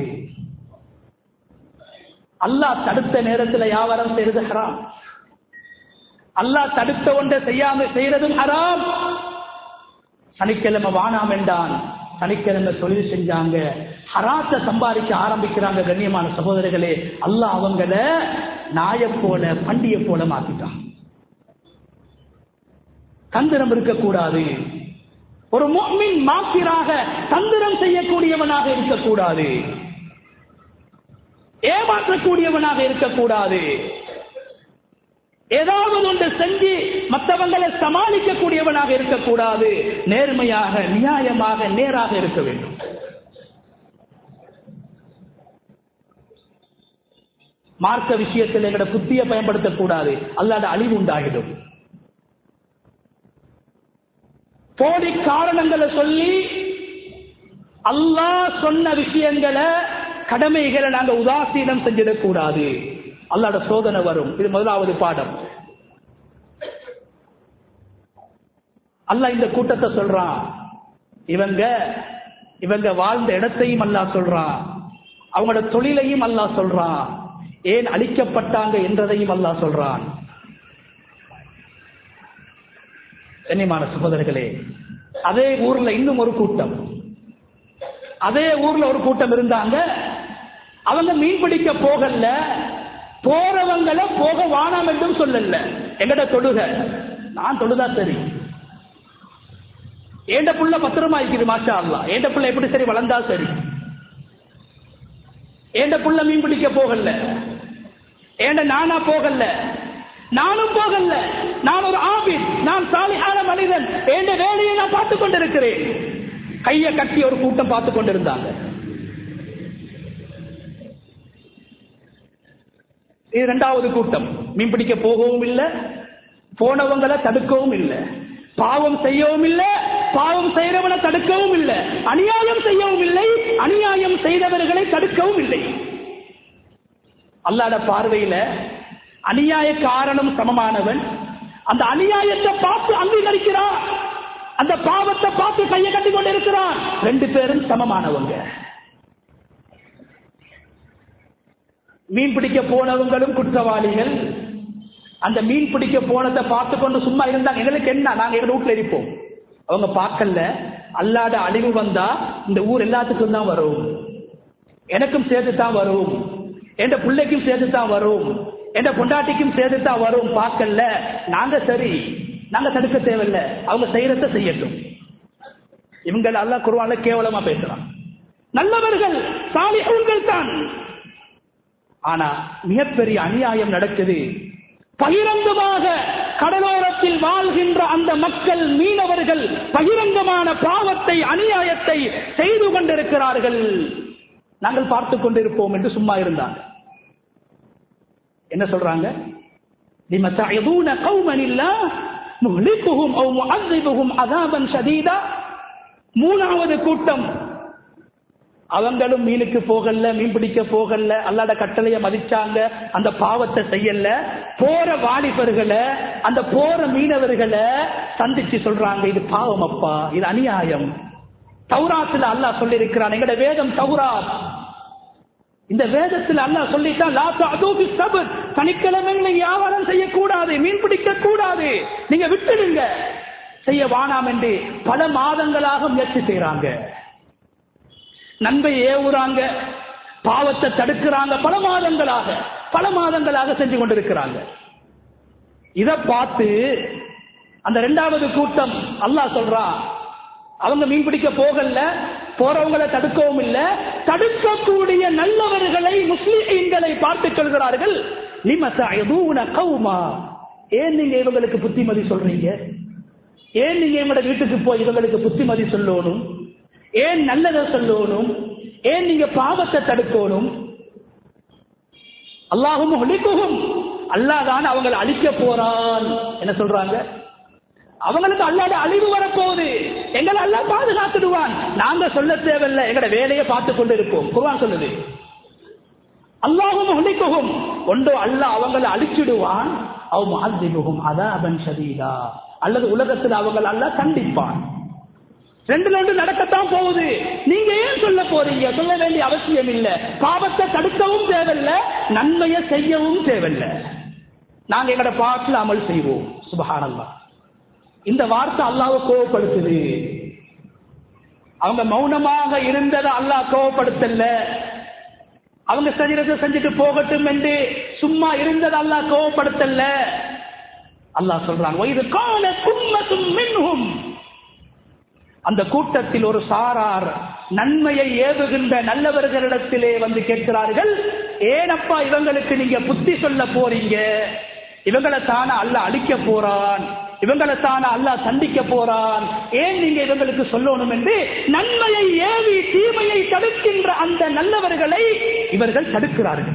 அல்லாஹ் தடுத்த நேரத்தில் வியாபாரம் செய்யறது ஹராம் அல்லாஹ் தடுத்த ஒன்றை செய்யாம செய்யறதும் ஹராம் சனிக்கிழமை வானாம் என்றான் சனிக்கிழமை தொழில் செஞ்சாங்க ஹராத்த சம்பாதிக்க ஆரம்பிக்கிறாங்க கண்ணியமான சகோதரர்களே அல்லாஹ் அவங்கள நாய போல பண்டிய போல மாத்திட்டான் தந்திரம் இருக்கக்கூடாது ஒரு முஃமின் மாசிராக தந்திரம் செய்யக்கூடியவனாக இருக்கக்கூடாது ஏமாற்றக்கூடியவனாக இருக்கக்கூடாது ஏதாவது ஒன்று செஞ்சு மற்றவங்களை சமாளிக்கக்கூடியவனாக இருக்கக்கூடாது நேர்மையாக நியாயமாக நேராக இருக்க வேண்டும் மார்க்க விஷயத்தில் எங்களோட புத்தியை பயன்படுத்தக்கூடாது அல்லாத அழிவு உண்டாகிடும் போலி காரணங்களை சொல்லி அல்லாஹ் சொன்ன விஷயங்களை கடமைகளை நாங்க உதாசீனம் செஞ்சிடக்கூடாது அல்லாட சோதனை வரும் இது முதலாவது பாடம் அல்லாஹ் இந்த கூட்டத்தை சொல்றான் இவங்க இவங்க வாழ்ந்த இடத்தையும் அல்லாஹ் சொல்றான் அவங்களோட தொழிலையும் அல்லாஹ் சொல்றான் ஏன் அழிக்கப்பட்டாங்க என்றதையும் அல்லாஹ் சொல்றான் கண்ணியமான சகோதரர்களே அதே ஊர்ல இன்னும் ஒரு கூட்டம் அதே ஊர்ல ஒரு கூட்டம் இருந்தாங்க அவங்க மீன் பிடிக்க போகல போறவங்களை போக வானாம் என்றும் சொல்லல எங்கட தொழுக நான் தொழுதா சரி ஏண்ட புள்ள பத்திரமா இருக்குது மாஷா அல்லா ஏண்ட புள்ள எப்படி சரி வளர்ந்தா சரி ஏண்ட புள்ள மீன் பிடிக்க போகல ஏண்ட நானா போகல நானும் போகல நான் ஒரு ஆபின் நான் சாலியான மனிதன் என்ற வேலையை நான் பார்த்துக் கொண்டிருக்கிறேன் கையை கட்டி ஒரு கூட்டம் பார்த்துக் கொண்டிருந்தாங்க இது இரண்டாவது கூட்டம் மீன் பிடிக்க போகவும் இல்லை போனவங்களை தடுக்கவும் இல்லை பாவம் செய்யவும் இல்லை பாவம் செய்யறவனை தடுக்கவும் இல்லை அநியாயம் செய்யவும் இல்லை அநியாயம் செய்தவர்களை தடுக்கவும் இல்லை அல்லாட பார்வையில அநியாய காரணம் சமமானவன் அந்த அநியாயத்தை பார்த்து அங்கீகரிக்கிறான் அந்த பாவத்தை பார்த்து கையை கட்டி கொண்டு இருக்கிறான் ரெண்டு பேரும் சமமானவங்க மீன் பிடிக்க போனவங்களும் குற்றவாளிகள் அந்த மீன் பிடிக்க போனதை பார்த்து கொண்டு சும்மா இருந்தாங்க எங்களுக்கு என்ன நாங்க எங்க வீட்டுல இருப்போம் அவங்க பார்க்கல அல்லாத அழிவு வந்தா இந்த ஊர் எல்லாத்துக்கும் தான் வரும் எனக்கும் சேர்த்து தான் வரும் என் பிள்ளைக்கும் சேர்த்து தான் வரும் என் பொண்டாட்டிக்கும் சேர்த்து தான் வரும் பார்க்கல நாங்க சரி நாங்க தடுக்க தேவையில்ல அவங்க செய்யறத செய்யட்டும் இவங்க அல்லா குருவான்ல கேவலமா பேசுறான் நல்லவர்கள் சாலிகள் தான் ஆனா மிகப்பெரிய அநியாயம் நடக்குது பகிரங்கமாக கடலோரத்தில் வாழ்கின்ற அந்த மக்கள் மீனவர்கள் பகிரங்கமான பாவத்தை அநியாயத்தை செய்து கொண்டிருக்கிறார்கள் நாங்கள் பார்த்து கொண்டிருப்போம் என்று சும்மா இருந்தாங்க என்ன சொல்றாங்க لم تعظون قوما الله مهلكهم او معذبهم عذابا شديدا மூணாவது கூட்டம் அவங்களும் மீனுக்கு போகல மீன் பிடிக்க போகல அல்லாட கட்டளைய மதிச்சாங்க அந்த பாவத்தை செய்யல போற வாலிபர்களை அந்த போற மீனவர்களை சந்திச்சு சொல்றாங்க இது பாவம் அப்பா இது அநியாயம் தௌராத்துல அல்லாஹ் சொல்லி இருக்கிறான் எங்கட வேதம் தௌராத் இந்த வேதத்தில் அல்லாஹ் சொல்லிட்டான் லாத்து அதூபி சபர் சனிக்கிழமை நீங்க வியாபாரம் செய்யக்கூடாது மீன் பிடிக்க கூடாது நீங்க விட்டுடுங்க செய்ய வானாம் என்று பல மாதங்களாக முயற்சி செய்யறாங்க நன்மை ஏவுறாங்க பாவத்தை தடுக்கிறாங்க பல மாதங்களாக பல மாதங்களாக செஞ்சு கொண்டிருக்கிறாங்க இத பார்த்து அந்த இரண்டாவது கூட்டம் அல்லாஹ் சொல்றான் அவங்க மீன் பிடிக்க போகல போறவங்களை தடுக்கவும் இல்ல தடுக்கக்கூடிய நல்லவர்களை முஸ்லிம்களை பார்த்து சொல்கிறார்கள் கௌமா ஏன் நீங்க இவங்களுக்கு புத்திமதி சொல்றீங்க ஏன் நீங்க இவங்களோட வீட்டுக்கு போய் இவங்களுக்கு புத்திமதி சொல்லணும் ஏன் நல்லதை சொல்லணும் ஏன் நீங்க பாவத்தை தடுக்கணும் அல்லாஹும் ஒழிக்கவும் அல்லாதான் அவங்களை அழிக்க போறான் என்ன சொல்றாங்க அவங்களுக்கு அல்லாத அழிவு வரப்போகுது எங்களை அல்லா பாதுகாத்துடுவான் நாங்க சொல்ல தேவையில்லை எங்கட வேலையை பார்த்து கொண்டு இருப்போம் குர்ஆன் சொல்லுது அல்லாஹும் ஒழிக்கவும் ஒன்றோ அல்லாஹ் அவங்களை அழிச்சிடுவான் அவன் மாதிபுகும் அதாபன் சதீதா அல்லது உலகத்தில் அவங்கள் அல்லாஹ் கண்டிப்பான் ரெண்டு ரெண்டு நடக்கத்தான் போகுது நீங்க ஏன் சொல்ல போறீங்க சொல்ல வேண்டிய அவசியம் இல்ல பாவத்தை தடுக்கவும் தேவையில்ல நன்மையை செய்யவும் தேவையில்ல நாங்க எங்கட பாட்டில் அமல் செய்வோம் சுபஹானல்லா இந்த வார்த்தை அல்லாவை கோவப்படுத்துது அவங்க மௌனமாக இருந்ததை அல்லாஹ் கோவப்படுத்தல அவங்க சரீரத்தை செஞ்சுட்டு போகட்டும் என்று சும்மா இருந்ததை அல்லாஹ் கோவப்படுத்தல அல்லாஹ் சொல்றாங்க இது கால கும்மத்தும் மின்ஹும் அந்த கூட்டத்தில் ஒரு சாரார் நன்மையை ஏவுகின்ற நல்லவர்களிடத்திலே வந்து கேட்கிறார்கள் ஏனப்பா இவங்களுக்கு நீங்க புத்தி சொல்ல போறீங்க இவங்களை தானே அல்ல அழிக்க போறான் இவங்களை தானே அல்ல சந்திக்க போறான் ஏன் நீங்க இவங்களுக்கு சொல்லணும் என்று நன்மையை ஏவி தீமையை தடுக்கின்ற அந்த நல்லவர்களை இவர்கள் தடுக்கிறார்கள்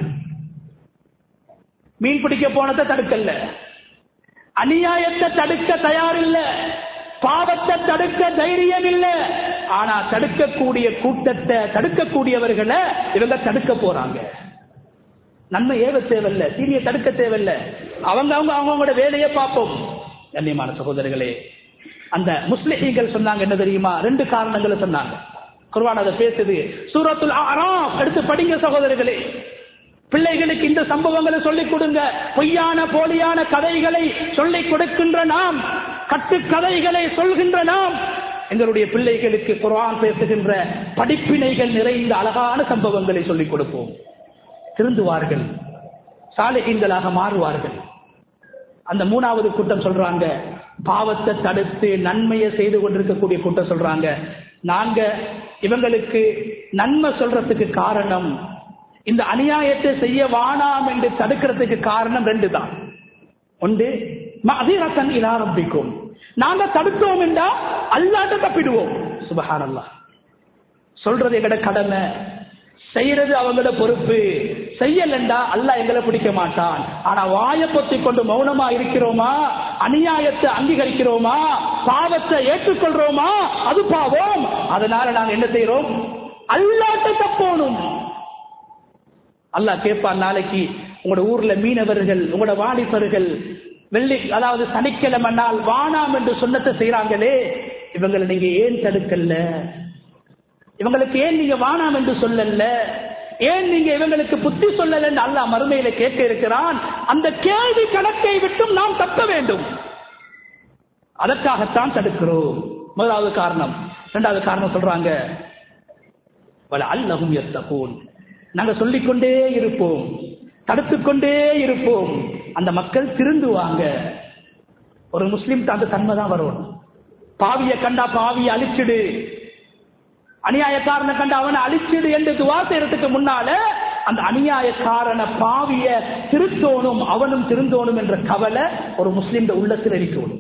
மீன் பிடிக்க போனதை தடுக்கல அநியாயத்தை தடுக்க தயாரில்ல பாவத்தை தடுக்க தைரியம் இல்ல ஆனா தடுக்கக்கூடிய கூட்டத்தை தடுக்கக்கூடியவர்களை இவங்க தடுக்க போறாங்க நன்மை ஏவ தேவையில்ல தீமையை தடுக்க தேவையில்ல அவங்க அவங்க அவங்களோட வேலையை பார்ப்போம் கண்ணியமான சகோதரர்களே அந்த முஸ்லிம்கள் சொன்னாங்க என்ன தெரியுமா ரெண்டு காரணங்களை சொன்னாங்க குர்வான் அதை பேசுது சூரத்துல் ஆறாம் எடுத்து படிங்க சகோதரர்களே பிள்ளைகளுக்கு இந்த சம்பவங்களை சொல்லிக் கொடுங்க பொய்யான போலியான கதைகளை சொல்லிக் கொடுக்கின்ற நாம் கட்டு கதைகளை சொல்கின்ற நாம் எங்களுடைய பிள்ளைகளுக்கு குர்ஆன் பேசுகின்ற படிப்பினைகள் நிறைந்த அழகான சம்பவங்களை சொல்லிக் கொடுப்போம் திருந்துவார்கள் சாலைகளாக மாறுவார்கள் அந்த மூணாவது கூட்டம் சொல்றாங்க பாவத்தை தடுத்து நன்மையை செய்து கொண்டிருக்கக்கூடிய கூட்டம் சொல்றாங்க நாங்க இவங்களுக்கு நன்மை சொல்றதுக்கு காரணம் இந்த அநியாயத்தை செய்ய வானாம் என்று தடுக்கிறதுக்கு காரணம் ரெண்டு தான் ஒன்று மதிரத்தன் இலாரம்பிக்கும் நாங்க தடுத்தோம் என்றா அல்லாட்ட தப்பிடுவோம் சுபஹானல்லா சொல்றது எங்கட கடமை செய்யறது அவங்களோட பொறுப்பு செய்யலண்டா அல்லாஹ் எங்களை பிடிக்க மாட்டான் ஆனா வாய பொத்தி கொண்டு மௌனமா இருக்கிறோமா அநியாயத்தை அங்கீகரிக்கிறோமா பாவத்தை ஏற்றுக்கொள்றோமா அது பாவம் அதனால நாங்க என்ன செய்யறோம் அல்லாட்ட தப்போணும் அல்லாஹ் கேட்பான் நாளைக்கு உங்களோட ஊர்ல மீனவர்கள் உங்களோட வாலிபர்கள் வெள்ளி அதாவது சனிக்கிழமை நாள் வானாம் என்று சொன்னத்தை செய்யறாங்களே இவங்களை நீங்க ஏன் தடுக்கல இவங்களுக்கு ஏன் நீங்க வானாம் என்று சொல்லல ஏன் நீங்க இவங்களுக்கு புத்தி சொல்லல அல்லாஹ் மறுமையில கேட்க இருக்கிறான் அந்த கேள்வி கணக்கை விட்டும் நாம் தப்ப வேண்டும் அதற்காகத்தான் தடுக்கிறோம் முதலாவது காரணம் இரண்டாவது காரணம் சொல்றாங்க அல்லகும் எத்தகோன் நாங்க சொல்லிக்கொண்டே இருப்போம் தடுத்துக்கொண்டே இருப்போம் அந்த மக்கள் திருந்துவாங்க ஒரு முஸ்லிம் அந்த தன்மை தான் வரும் பாவிய கண்டா பாவிய அழிச்சிடு அநியாயக்காரனை கண்டு அவனை அழிச்சிடு என்று துவா செய்யறதுக்கு முன்னால அந்த அநியாயக்காரன பாவிய திருத்தோணும் அவனும் திருந்தோணும் என்ற கவலை ஒரு முஸ்லிம் உள்ளத்தில் இருக்கணும்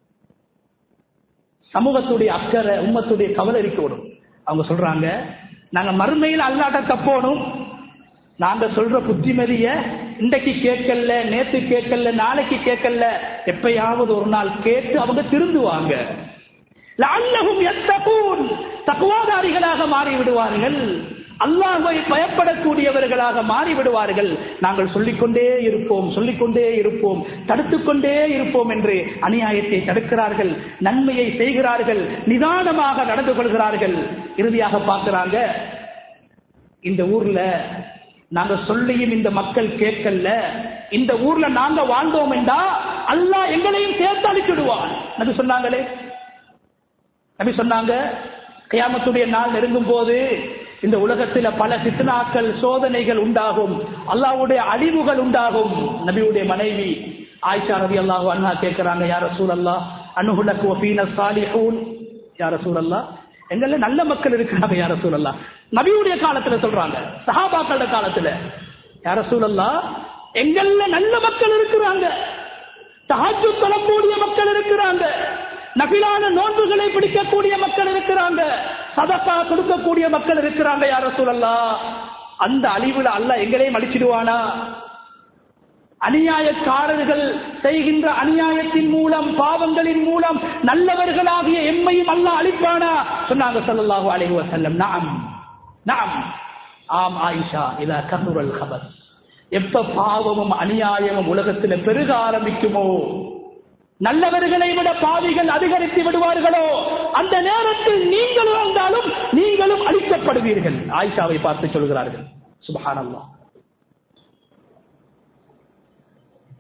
சமூகத்துடைய அக்கறை உம்மத்துடைய கவலை இருக்கணும் அவங்க சொல்றாங்க நாங்க மறுமையில் அல்லாட்ட தப்போணும் நாங்க சொல்ற புத்திமதிய இன்றைக்கு கேட்கல நேத்து கேட்கல நாளைக்கு கேட்கல எப்பயாவது ஒரு நாள் கேட்டு அவங்க திருந்துவாங்க லஅல்லஹும் யத்தகூன் தக்வாதாரிகளாக மாறி விடுவார்கள் அல்லாஹ்வை பயப்படக்கூடியவர்களாக மாறி விடுவார்கள் நாங்கள் சொல்லிக்கொண்டே இருப்போம் சொல்லிக்கொண்டே இருப்போம் தடுத்துக்கொண்டே இருப்போம் என்று அநியாயத்தை தடுக்கிறார்கள் நன்மையை செய்கிறார்கள் நிதானமாக நடந்து கொள்கிறார்கள் இறுதியாக பார்க்கிறாங்க இந்த ஊர்ல நாங்க சொல்லியும் இந்த மக்கள் கேட்கல இந்த ஊர்ல நாங்க வாழ்ந்தோம் என்றா அல்லாஹ் எங்களையும் சேர்த்து அழிச்சுடுவான் அது சொன்னாங்களே நபி சொன்னாங்க கியாமத்துடைய நாள் நெருங்கும் போது இந்த உலகத்துல பல சித்தனாக்கள் சோதனைகள் உண்டாகும் அல்லாவுடைய அழிவுகள் உண்டாகும் நபியுடைய மனைவி ஆயிஷா ரவி அல்லாஹு அண்ணா கேட்கிறாங்க யார சூழ் அல்லா அனுகுலக்கு ஒபீன சாலிஹூன் யார சூழ் அல்லா எங்கள்ல நல்ல மக்கள் இருக்கிறாங்க யார சூழல்லா நபியுடைய காலத்துல சொல்றாங்க சஹாபாக்களோட காலத்துல யார சூழல்லா எங்கள்ல நல்ல மக்கள் இருக்கிறாங்க தஹஜு தொழக்கூடிய மக்கள் இருக்கிறாங்க நபிலான நோன்புகளை பிடிக்கக்கூடிய மக்கள் இருக்கிறாங்க சதக்கா கொடுக்கக்கூடிய மக்கள் இருக்கிறாங்க யார சூழல்லா அந்த அழிவுல அல்ல எங்களையும் அழிச்சிடுவானா அநியாயக்காரர்கள் செய்கின்ற அநியாயத்தின் மூலம் பாவங்களின் மூலம் நல்லவர்களாகிய எம்மையும் அல்ல அழிப்பானா சொன்னாங்க சல்லல்லாஹு அலைஹி வஸல்லம் நாம் நாம் ஆம் ஆயிஷா இத கசுரல் ஹபஸ் எப்ப பாவமும் அநியாயமும் உலகத்துல பெருக ஆரம்பிக்குமோ நல்லவர்களை விட பாவிகள் அதிகரித்து விடுவார்களோ அந்த நேரத்தில் நீங்களும் வந்தாலும் நீங்களும் அழிக்கப்படுவீர்கள் ஆயிஷாவை பார்த்து சொல்கிறார்கள் சுபஹானல்லா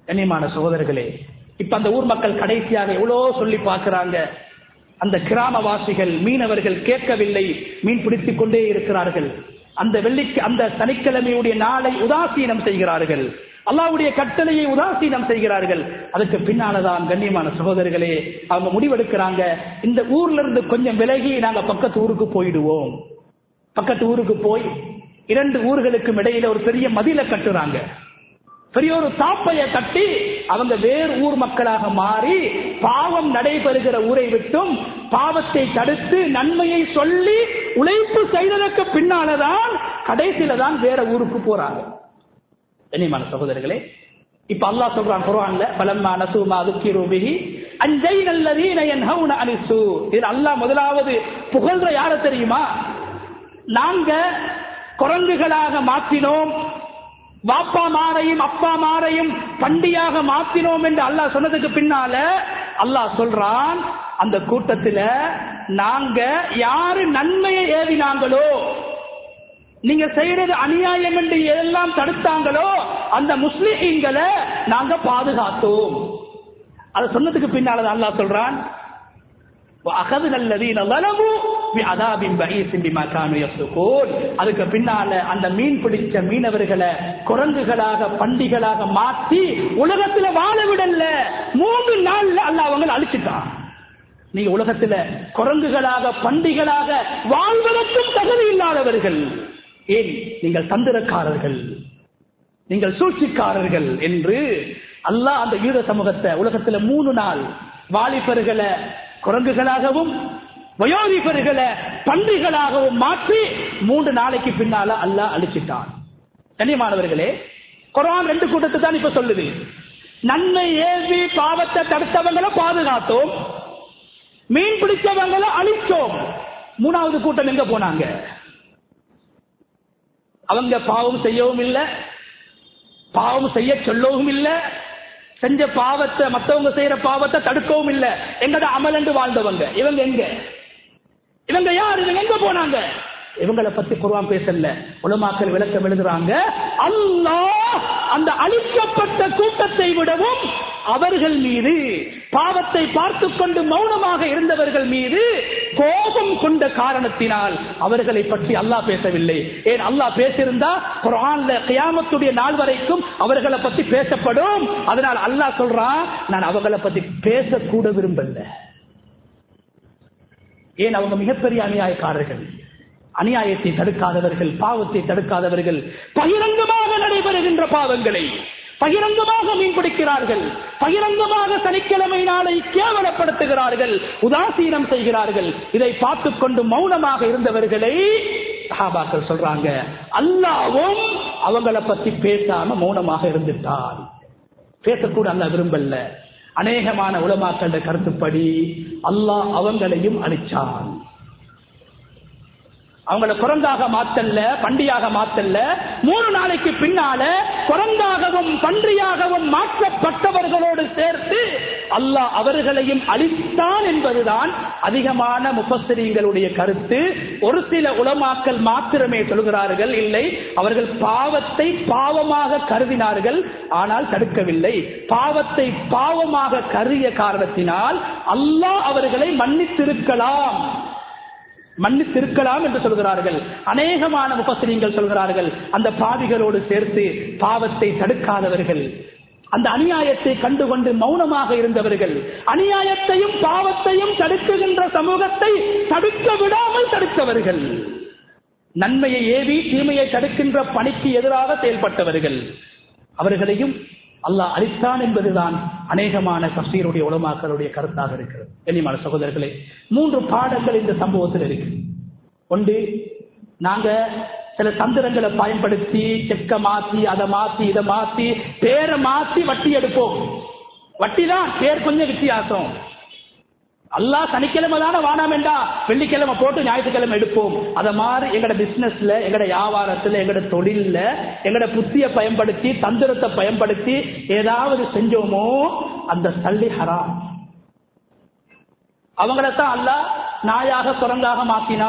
கண்ணியமான சகோதரர்களே இப்ப அந்த ஊர் மக்கள் கடைசியாக எவ்வளவு சொல்லி பார்க்கிறாங்க அந்த கிராமவாசிகள் மீனவர்கள் கேட்கவில்லை மீன் பிடித்துக் கொண்டே இருக்கிறார்கள் அந்த வெள்ளிக்கு அந்த சனிக்கிழமையுடைய நாளை உதாசீனம் செய்கிறார்கள் அல்லாவுடைய கட்டளையை உதாசீனம் செய்கிறார்கள் அதுக்கு பின்னாலதான் கண்ணியமான சகோதரர்களே அவங்க முடிவெடுக்கிறாங்க இந்த ஊர்ல இருந்து கொஞ்சம் விலகி நாங்க பக்கத்து ஊருக்கு போயிடுவோம் பக்கத்து ஊருக்கு போய் இரண்டு ஊர்களுக்கும் இடையில ஒரு பெரிய மதில கட்டுறாங்க பெரிய ஒரு தாப்பைய கட்டி அவங்க வேறு ஊர் மக்களாக மாறி பாவம் நடைபெறுகிற ஊரை விட்டும் பாவத்தை தடுத்து நன்மையை சொல்லி உழைப்பு செய்ததற்கு பின்னாலதான் கடைசியில தான் வேற ஊருக்கு போறாங்க கண்ணியமான சகோதரர்களே இப்ப அல்லாஹ் சொல்றான் குர்ஆன்ல பலம்மா நசுமா துக்கிரு பிஹி அன்ஜைன அல்லதீன யன்ஹவுன அனிசு இது அல்லாஹ் முதலாவது புகழ்ற யார தெரியுமா நாங்க குரங்குகளாக மாற்றினோம் வாப்பா மாரையும் அப்பா மாரையும் பண்டியாக மாற்றினோம் என்று அல்லாஹ் சொன்னதுக்கு பின்னால அல்லாஹ் சொல்றான் அந்த கூட்டத்துல நாங்க யாரு நன்மையை ஏவினாங்களோ நீங்க செய்யறது அநியாயம் என்று எல்லாம் தடுத்தாங்களோ அந்த முஸ்லிம்களை நாங்க பாதுகாத்தோம் அது சொன்னதுக்கு பின்னால அல்லாஹ் சொல்றான் அதுக்கு பின்னால அந்த மீன் பிடிச்ச மீனவர்களை குரங்குகளாக பண்டிகளாக மாற்றி உலகத்துல வாழ விடல மூன்று நாள்ல அல்ல அவங்க அழிச்சுட்டான் நீங்க உலகத்துல குரங்குகளாக பண்டிகளாக வாழ்வதற்கும் தகுதி இல்லாதவர்கள் ஏன் நீங்கள் தந்திரக்காரர்கள் நீங்கள் சூழ்ச்சிக்காரர்கள் என்று அல்லாஹ் அந்த யூத சமூகத்தை உலகத்துல மூணு நாள் வாலிபர்களை குரங்குகளாகவும் வயோதிபர்களை பன்றிகளாகவும் மாற்றி மூன்று நாளைக்கு பின்னால அல்லாஹ் அழிச்சிட்டான் கண்ணியமானவர்களே குரான் ரெண்டு கூட்டத்தை தான் இப்ப சொல்லுது நன்மை ஏவி பாவத்தை தடுத்தவங்களை பாதுகாத்தோம் மீன் பிடிச்சவங்களை அழிச்சோம் மூணாவது கூட்டம் எங்க போனாங்க அவங்க பாவம் செய்யவும் இல்லை பாவம் செய்ய சொல்லவும் இல்லை செஞ்ச பாவத்தை மத்தவங்க செய்யற பாவத்தை தடுக்கவும் இல்ல எங்கட அமல் என்று வாழ்ந்தவங்க இவங்க எங்க இவங்க யார் இவங்க எங்க போனாங்க இவங்களை பத்தி குருவான் பேசல உலமாக்கள் விளக்கம் எழுதுறாங்க அல்லாஹ் அந்த அழிக்கப்பட்ட கூட்டத்தை விடவும் அவர்கள் மீது பாவத்தை பார்த்து கொண்டு மௌனமாக இருந்தவர்கள் மீது கோபம் கொண்ட காரணத்தினால் அவர்களை பற்றி அல்லாஹ் பேசவில்லை ஏன் அல்லாஹ் பேசியிருந்தா குரான்ல கியாமத்துடைய நாள் வரைக்கும் அவர்களை பத்தி பேசப்படும் அதனால் அல்லாஹ் சொல்றான் நான் அவங்களை பத்தி பேசக்கூட விரும்பல ஏன் அவங்க மிகப்பெரிய அநியாயக்காரர்கள் அநியாயத்தை தடுக்காதவர்கள் பாவத்தை தடுக்காதவர்கள் பகிரங்கமாக நடைபெறுகின்ற பாவங்களை பகிரங்கமாக மீன் பிடிக்கிறார்கள் பகிரங்கமாக சனிக்கிழமை நாளை கேவலப்படுத்துகிறார்கள் உதாசீனம் செய்கிறார்கள் இதை பார்த்துக் கொண்டு மௌனமாக இருந்தவர்களை சஹாபாக்கள் சொல்றாங்க அல்லாவும் அவங்கள பத்தி பேசாம மௌனமாக இருந்துட்டார் பேசக்கூட அல்ல விரும்பல அநேகமான உலமாக்கள கருத்துப்படி அல்லாஹ் அவங்களையும் அழிச்சான் அவங்கள குரங்காக மாத்தல்ல பண்டியாக மாத்தல்ல மூணு நாளைக்கு பின்னால குரங்காகவும் பன்றியாகவும் மாற்றப்பட்டவர்களோடு சேர்த்து அல்லாஹ் அவர்களையும் அழித்தான் என்பதுதான் அதிகமான முப்பஸ்திரிங்களுடைய கருத்து ஒரு சில உலமாக்கல் மாத்திரமே சொல்கிறார்கள் இல்லை அவர்கள் பாவத்தை பாவமாக கருதினார்கள் ஆனால் தடுக்கவில்லை பாவத்தை பாவமாக கருதிய காரணத்தினால் அல்லாஹ் அவர்களை மன்னித்திருக்கலாம் மன்னித்திருக்கலாம் என்று சொல்கிறார்கள் அநேகமான முப்பசிரியங்கள் சொல்கிறார்கள் அந்த பாவிகளோடு சேர்த்து பாவத்தை தடுக்காதவர்கள் அந்த அநியாயத்தை கண்டுகொண்டு மௌனமாக இருந்தவர்கள் அநியாயத்தையும் பாவத்தையும் தடுக்குகின்ற சமூகத்தை தடுக்க விடாமல் தடுத்தவர்கள் நன்மையை ஏவி தீமையை தடுக்கின்ற பணிக்கு எதிராக செயல்பட்டவர்கள் அவர்களையும் அல்லாஹ் அளித்தான் என்பதுதான் அநேகமான தப்சீருடைய உலமாக்களுடைய கருத்தாக இருக்கிறது கண்ணியமான சகோதரர்களே மூன்று பாடங்கள் இந்த சம்பவத்தில் இருக்கு ஒன்று நாங்க சில தந்திரங்களை பயன்படுத்தி செக்க மாத்தி அதை மாத்தி இதை மாத்தி பேரை மாத்தி வட்டி எடுப்போம் வட்டி தான் பேர் கொஞ்சம் வித்தியாசம் அல்லாஹ் சனிக்கிழமை தானே வானாம் வேண்டா வெள்ளிக்கிழமை போட்டு ஞாயிற்றுக்கிழமை எடுப்போம் அத மாதிரி எங்கட பிசினஸ்ல எங்கட வியாபாரத்துல எங்கட தொழில்ல எங்கட புத்திய பயன்படுத்தி தந்திரத்தை பயன்படுத்தி ஏதாவது செஞ்சோமோ அந்த சல்லி ஹராம் அவங்களத்தான் அல்ல நாயாக குரங்காக மாத்தினா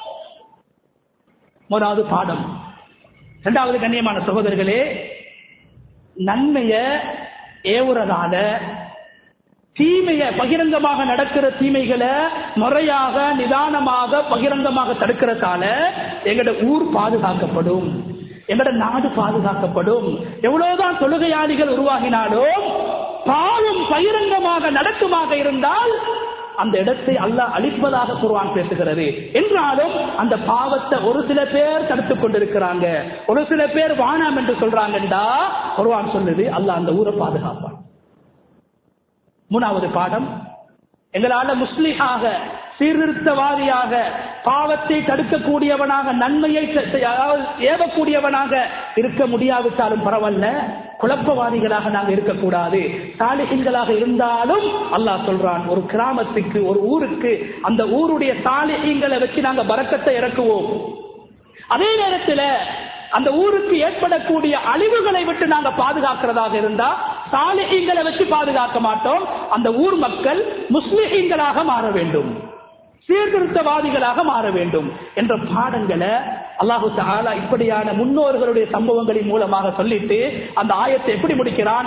முதலாவது பாடம் இரண்டாவது கண்ணியமான சகோதரர்களே நன்மைய ஏவுறதால தீமைய பகிரங்கமாக நடக்கிற தீமைகளை முறையாக நிதானமாக பகிரங்கமாக தடுக்கிறதால எங்கட ஊர் பாதுகாக்கப்படும் எங்கட நாடு பாதுகாக்கப்படும் எவ்வளவுதான் தொழுகையாளிகள் உருவாகினாலும் பாவம் பகிரங்கமாக நடக்குமாக இருந்தால் அந்த இடத்தை அல்லாஹ் அழிப்பதாக குர்ஆன் பேசுகிறது என்றாலும் அந்த பாவத்தை ஒரு சில பேர் தடுத்துக் கொண்டிருக்கிறாங்க ஒரு சில பேர் வானாம் என்று சொல்றாங்கண்டா குர்ஆன் சொல்லுது அல்லாஹ் அந்த ஊரை பாதுகாப்பான் மூணாவது பாடம் எங்களால முஸ்லிமாக சீர்திருத்தவாதியாக பாவத்தை தடுக்கக்கூடியவனாக நன்மையை அதாவது ஏவக்கூடியவனாக இருக்க முடியாவிட்டாலும் பரவாயில்ல குழப்பவாதிகளாக நாங்கள் இருக்கக்கூடாது சாலிகங்களாக இருந்தாலும் அல்லாஹ் சொல்றான் ஒரு கிராமத்துக்கு ஒரு ஊருக்கு அந்த ஊருடைய சாலிகங்களை வச்சு நாங்க பறக்கத்தை இறக்குவோம் அதே நேரத்தில் அந்த ஊருக்கு ஏற்படக்கூடிய அழிவுகளை விட்டு நாங்க பாதுகாக்கிறதாக இருந்தா சாலிகங்களை வச்சு பாதுகாக்க மாட்டோம் அந்த ஊர் மக்கள் முஸ்லிம்களாக மாற வேண்டும் சீர்திருத்தவாதிகளாக மாற வேண்டும் என்ற பாடங்களை அல்லாஹு தாலா இப்படியான முன்னோர்களுடைய சம்பவங்களின் மூலமாக சொல்லிட்டு அந்த ஆயத்தை எப்படி முடிக்கிறான்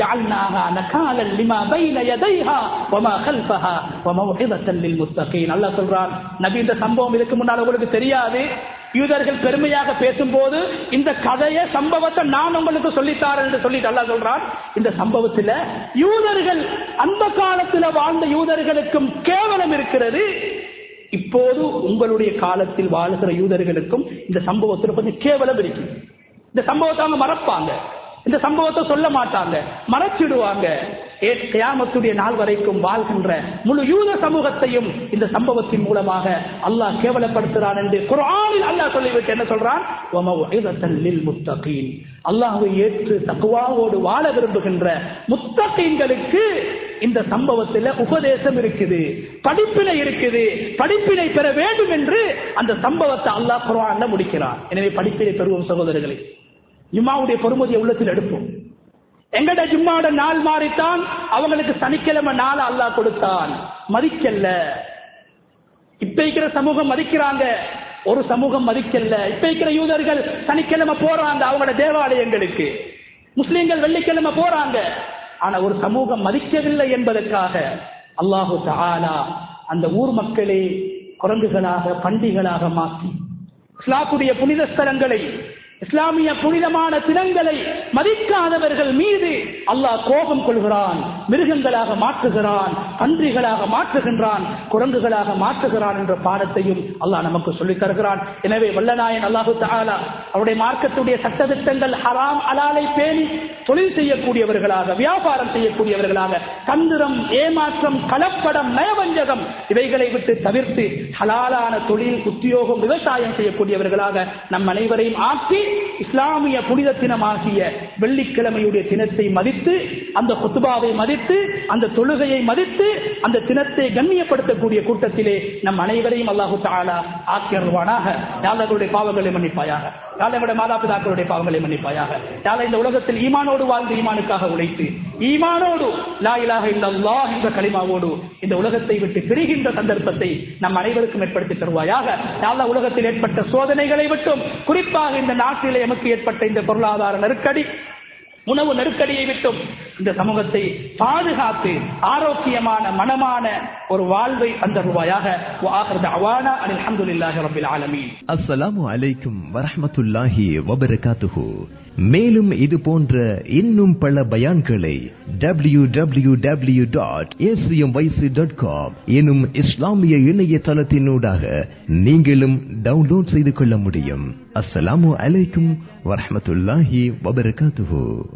நல்லா சொல்றான் நபி இந்த சம்பவம் இதுக்கு முன்னால் உங்களுக்கு தெரியாது யூதர்கள் பெருமையாக பேசும்போது இந்த கதையை சம்பவத்தை நான் உங்களுக்கு சொல்லித்தாரேன் என்று சொல்லிட்டு அல்லா சொல்றான் இந்த சம்பவத்தில் யூதர்கள் அந்த காலத்தில் வாழ்ந்த யூதர்களுக்கும் கேவலம் இருக்கிறது இப்போது உங்களுடைய காலத்தில் வாழ்கிற யூதர்களுக்கும் இந்த சம்பவத்தில் கொஞ்சம் கேவலம் இருக்கு இந்த சம்பவத்தை அவங்க மறப்பாங்க இந்த சம்பவத்தை சொல்ல மாட்டாங்க மறைச்சிடுவாங்க கியாமத்துடைய நாள் வரைக்கும் வாழ்கின்ற முழு யூத சமூகத்தையும் இந்த சம்பவத்தின் மூலமாக அல்லாஹ் கேவலப்படுத்துறான் என்று குரானில் அல்லாஹ் சொல்லிவிட்டு என்ன சொல்றான் அல்லாஹை ஏற்று தக்குவாவோடு வாழ விரும்புகின்ற முத்தகீன்களுக்கு இந்த சம்பவத்தில் உபதேசம் இருக்குது படிப்பினை இருக்குது படிப்பினை பெற வேண்டும் என்று அந்த சம்பவத்தை அல்லாஹ் குரான்ல முடிக்கிறான் எனவே படிப்பினை பெறுவோம் சகோதரர்களே ஜும்மாவுடைய பொறுமதியை உள்ளத்தில் எடுப்போம் எங்கட ஜும்மாவோட நாள் மாறித்தான் அவங்களுக்கு சனிக்கிழமை நாள் அல்லாஹ் கொடுத்தான் மதிக்கல்ல இப்ப இருக்கிற சமூகம் மதிக்கிறாங்க ஒரு சமூகம் மதிக்கல்ல இப்ப இருக்கிற யூதர்கள் சனிக்கிழமை போறாங்க அவங்களோட தேவாலயங்களுக்கு முஸ்லிம்கள் வெள்ளிக்கிழமை போறாங்க ஆனா ஒரு சமூகம் மதிக்கவில்லை என்பதற்காக அல்லாஹு தாலா அந்த ஊர் மக்களை குரங்குகளாக பண்டிகளாக மாற்றி இஸ்லாத்துடைய புனித ஸ்தலங்களை இஸ்லாமிய புனிதமான தினங்களை மதிக்காதவர்கள் மீது அல்லாஹ் கோபம் கொள்கிறான் மிருகங்களாக மாற்றுகிறான் பன்றிகளாக மாற்றுகின்றான் குரங்குகளாக மாற்றுகிறான் என்ற பாடத்தையும் அல்லாஹ் நமக்கு சொல்லித் தருகிறான் எனவே வல்லநாயன் அல்லாஹு தாலா அவருடைய மார்க்கத்துடைய சட்டத்திட்டங்கள் ஹராம் அலாலை பேணி தொழில் செய்யக்கூடியவர்களாக வியாபாரம் செய்யக்கூடியவர்களாக தந்திரம் ஏமாற்றம் கலப்படம் நயவஞ்சகம் இவைகளை விட்டு தவிர்த்து ஹலாலான தொழில் உத்தியோகம் விவசாயம் செய்யக்கூடியவர்களாக நம் அனைவரையும் ஆக்கி இஸ்லாமிய புனித தினமாகிய வெள்ளிக்கிழமையுடைய தினத்தை மதித்து அந்த குத்துபாவை மதித்து அந்த தொழுகையை மதித்து அந்த தினத்தை கண்ணியப்படுத்தக்கூடிய கூட்டத்திலே நம் அனைவரையும் அல்லாஹு தாலா ஆக்கியருவானாக யாதவர்களுடைய பாவங்களை மன்னிப்பாயாக யாதவருடைய மாதாபிதாக்களுடைய பாவங்களை மன்னிப்பாயாக யாத இந்த உலகத்தில் ஈமானோடு வாழ்ந்து ஈமானுக்காக உழைத்து ஈமானோடு லா இலாக இல்லல்லா என்ற களிமாவோடு இந்த உலகத்தை விட்டு பிரிகின்ற சந்தர்ப்பத்தை நம் அனைவருக்கும் ஏற்படுத்தி தருவாயாக யாத உலகத்தில் ஏற்பட்ட சோதனைகளை விட்டும் குறிப்பாக இந்த நாட்டில் எமக்கு ஏற்பட்ட இந்த பொருளாதார நெருக்கடி உணவு நெருக்கடியை விட்டும் இந்த சமூகத்தை பாதுகாத்து ஆரோக்கியமான மனமான ஒரு வாழ்வை தந்தருவாயாக அஸ்ஸலாமு அலைக்கும் வரஹமத்துல்லாஹி வபரகாத்துஹு மேலும் இது போன்ற இன்னும் பல பயான்களை W W W dot ACM YC dot com எனும் இஸ்லாமிய இணையதளத்தினூடாக நீங்களும் டவுன்லோட் செய்து கொள்ள முடியும் அஸ்ஸலாமு அலைக்கும் வரஹமத்துல்லாஹி வபரகாத்துஹு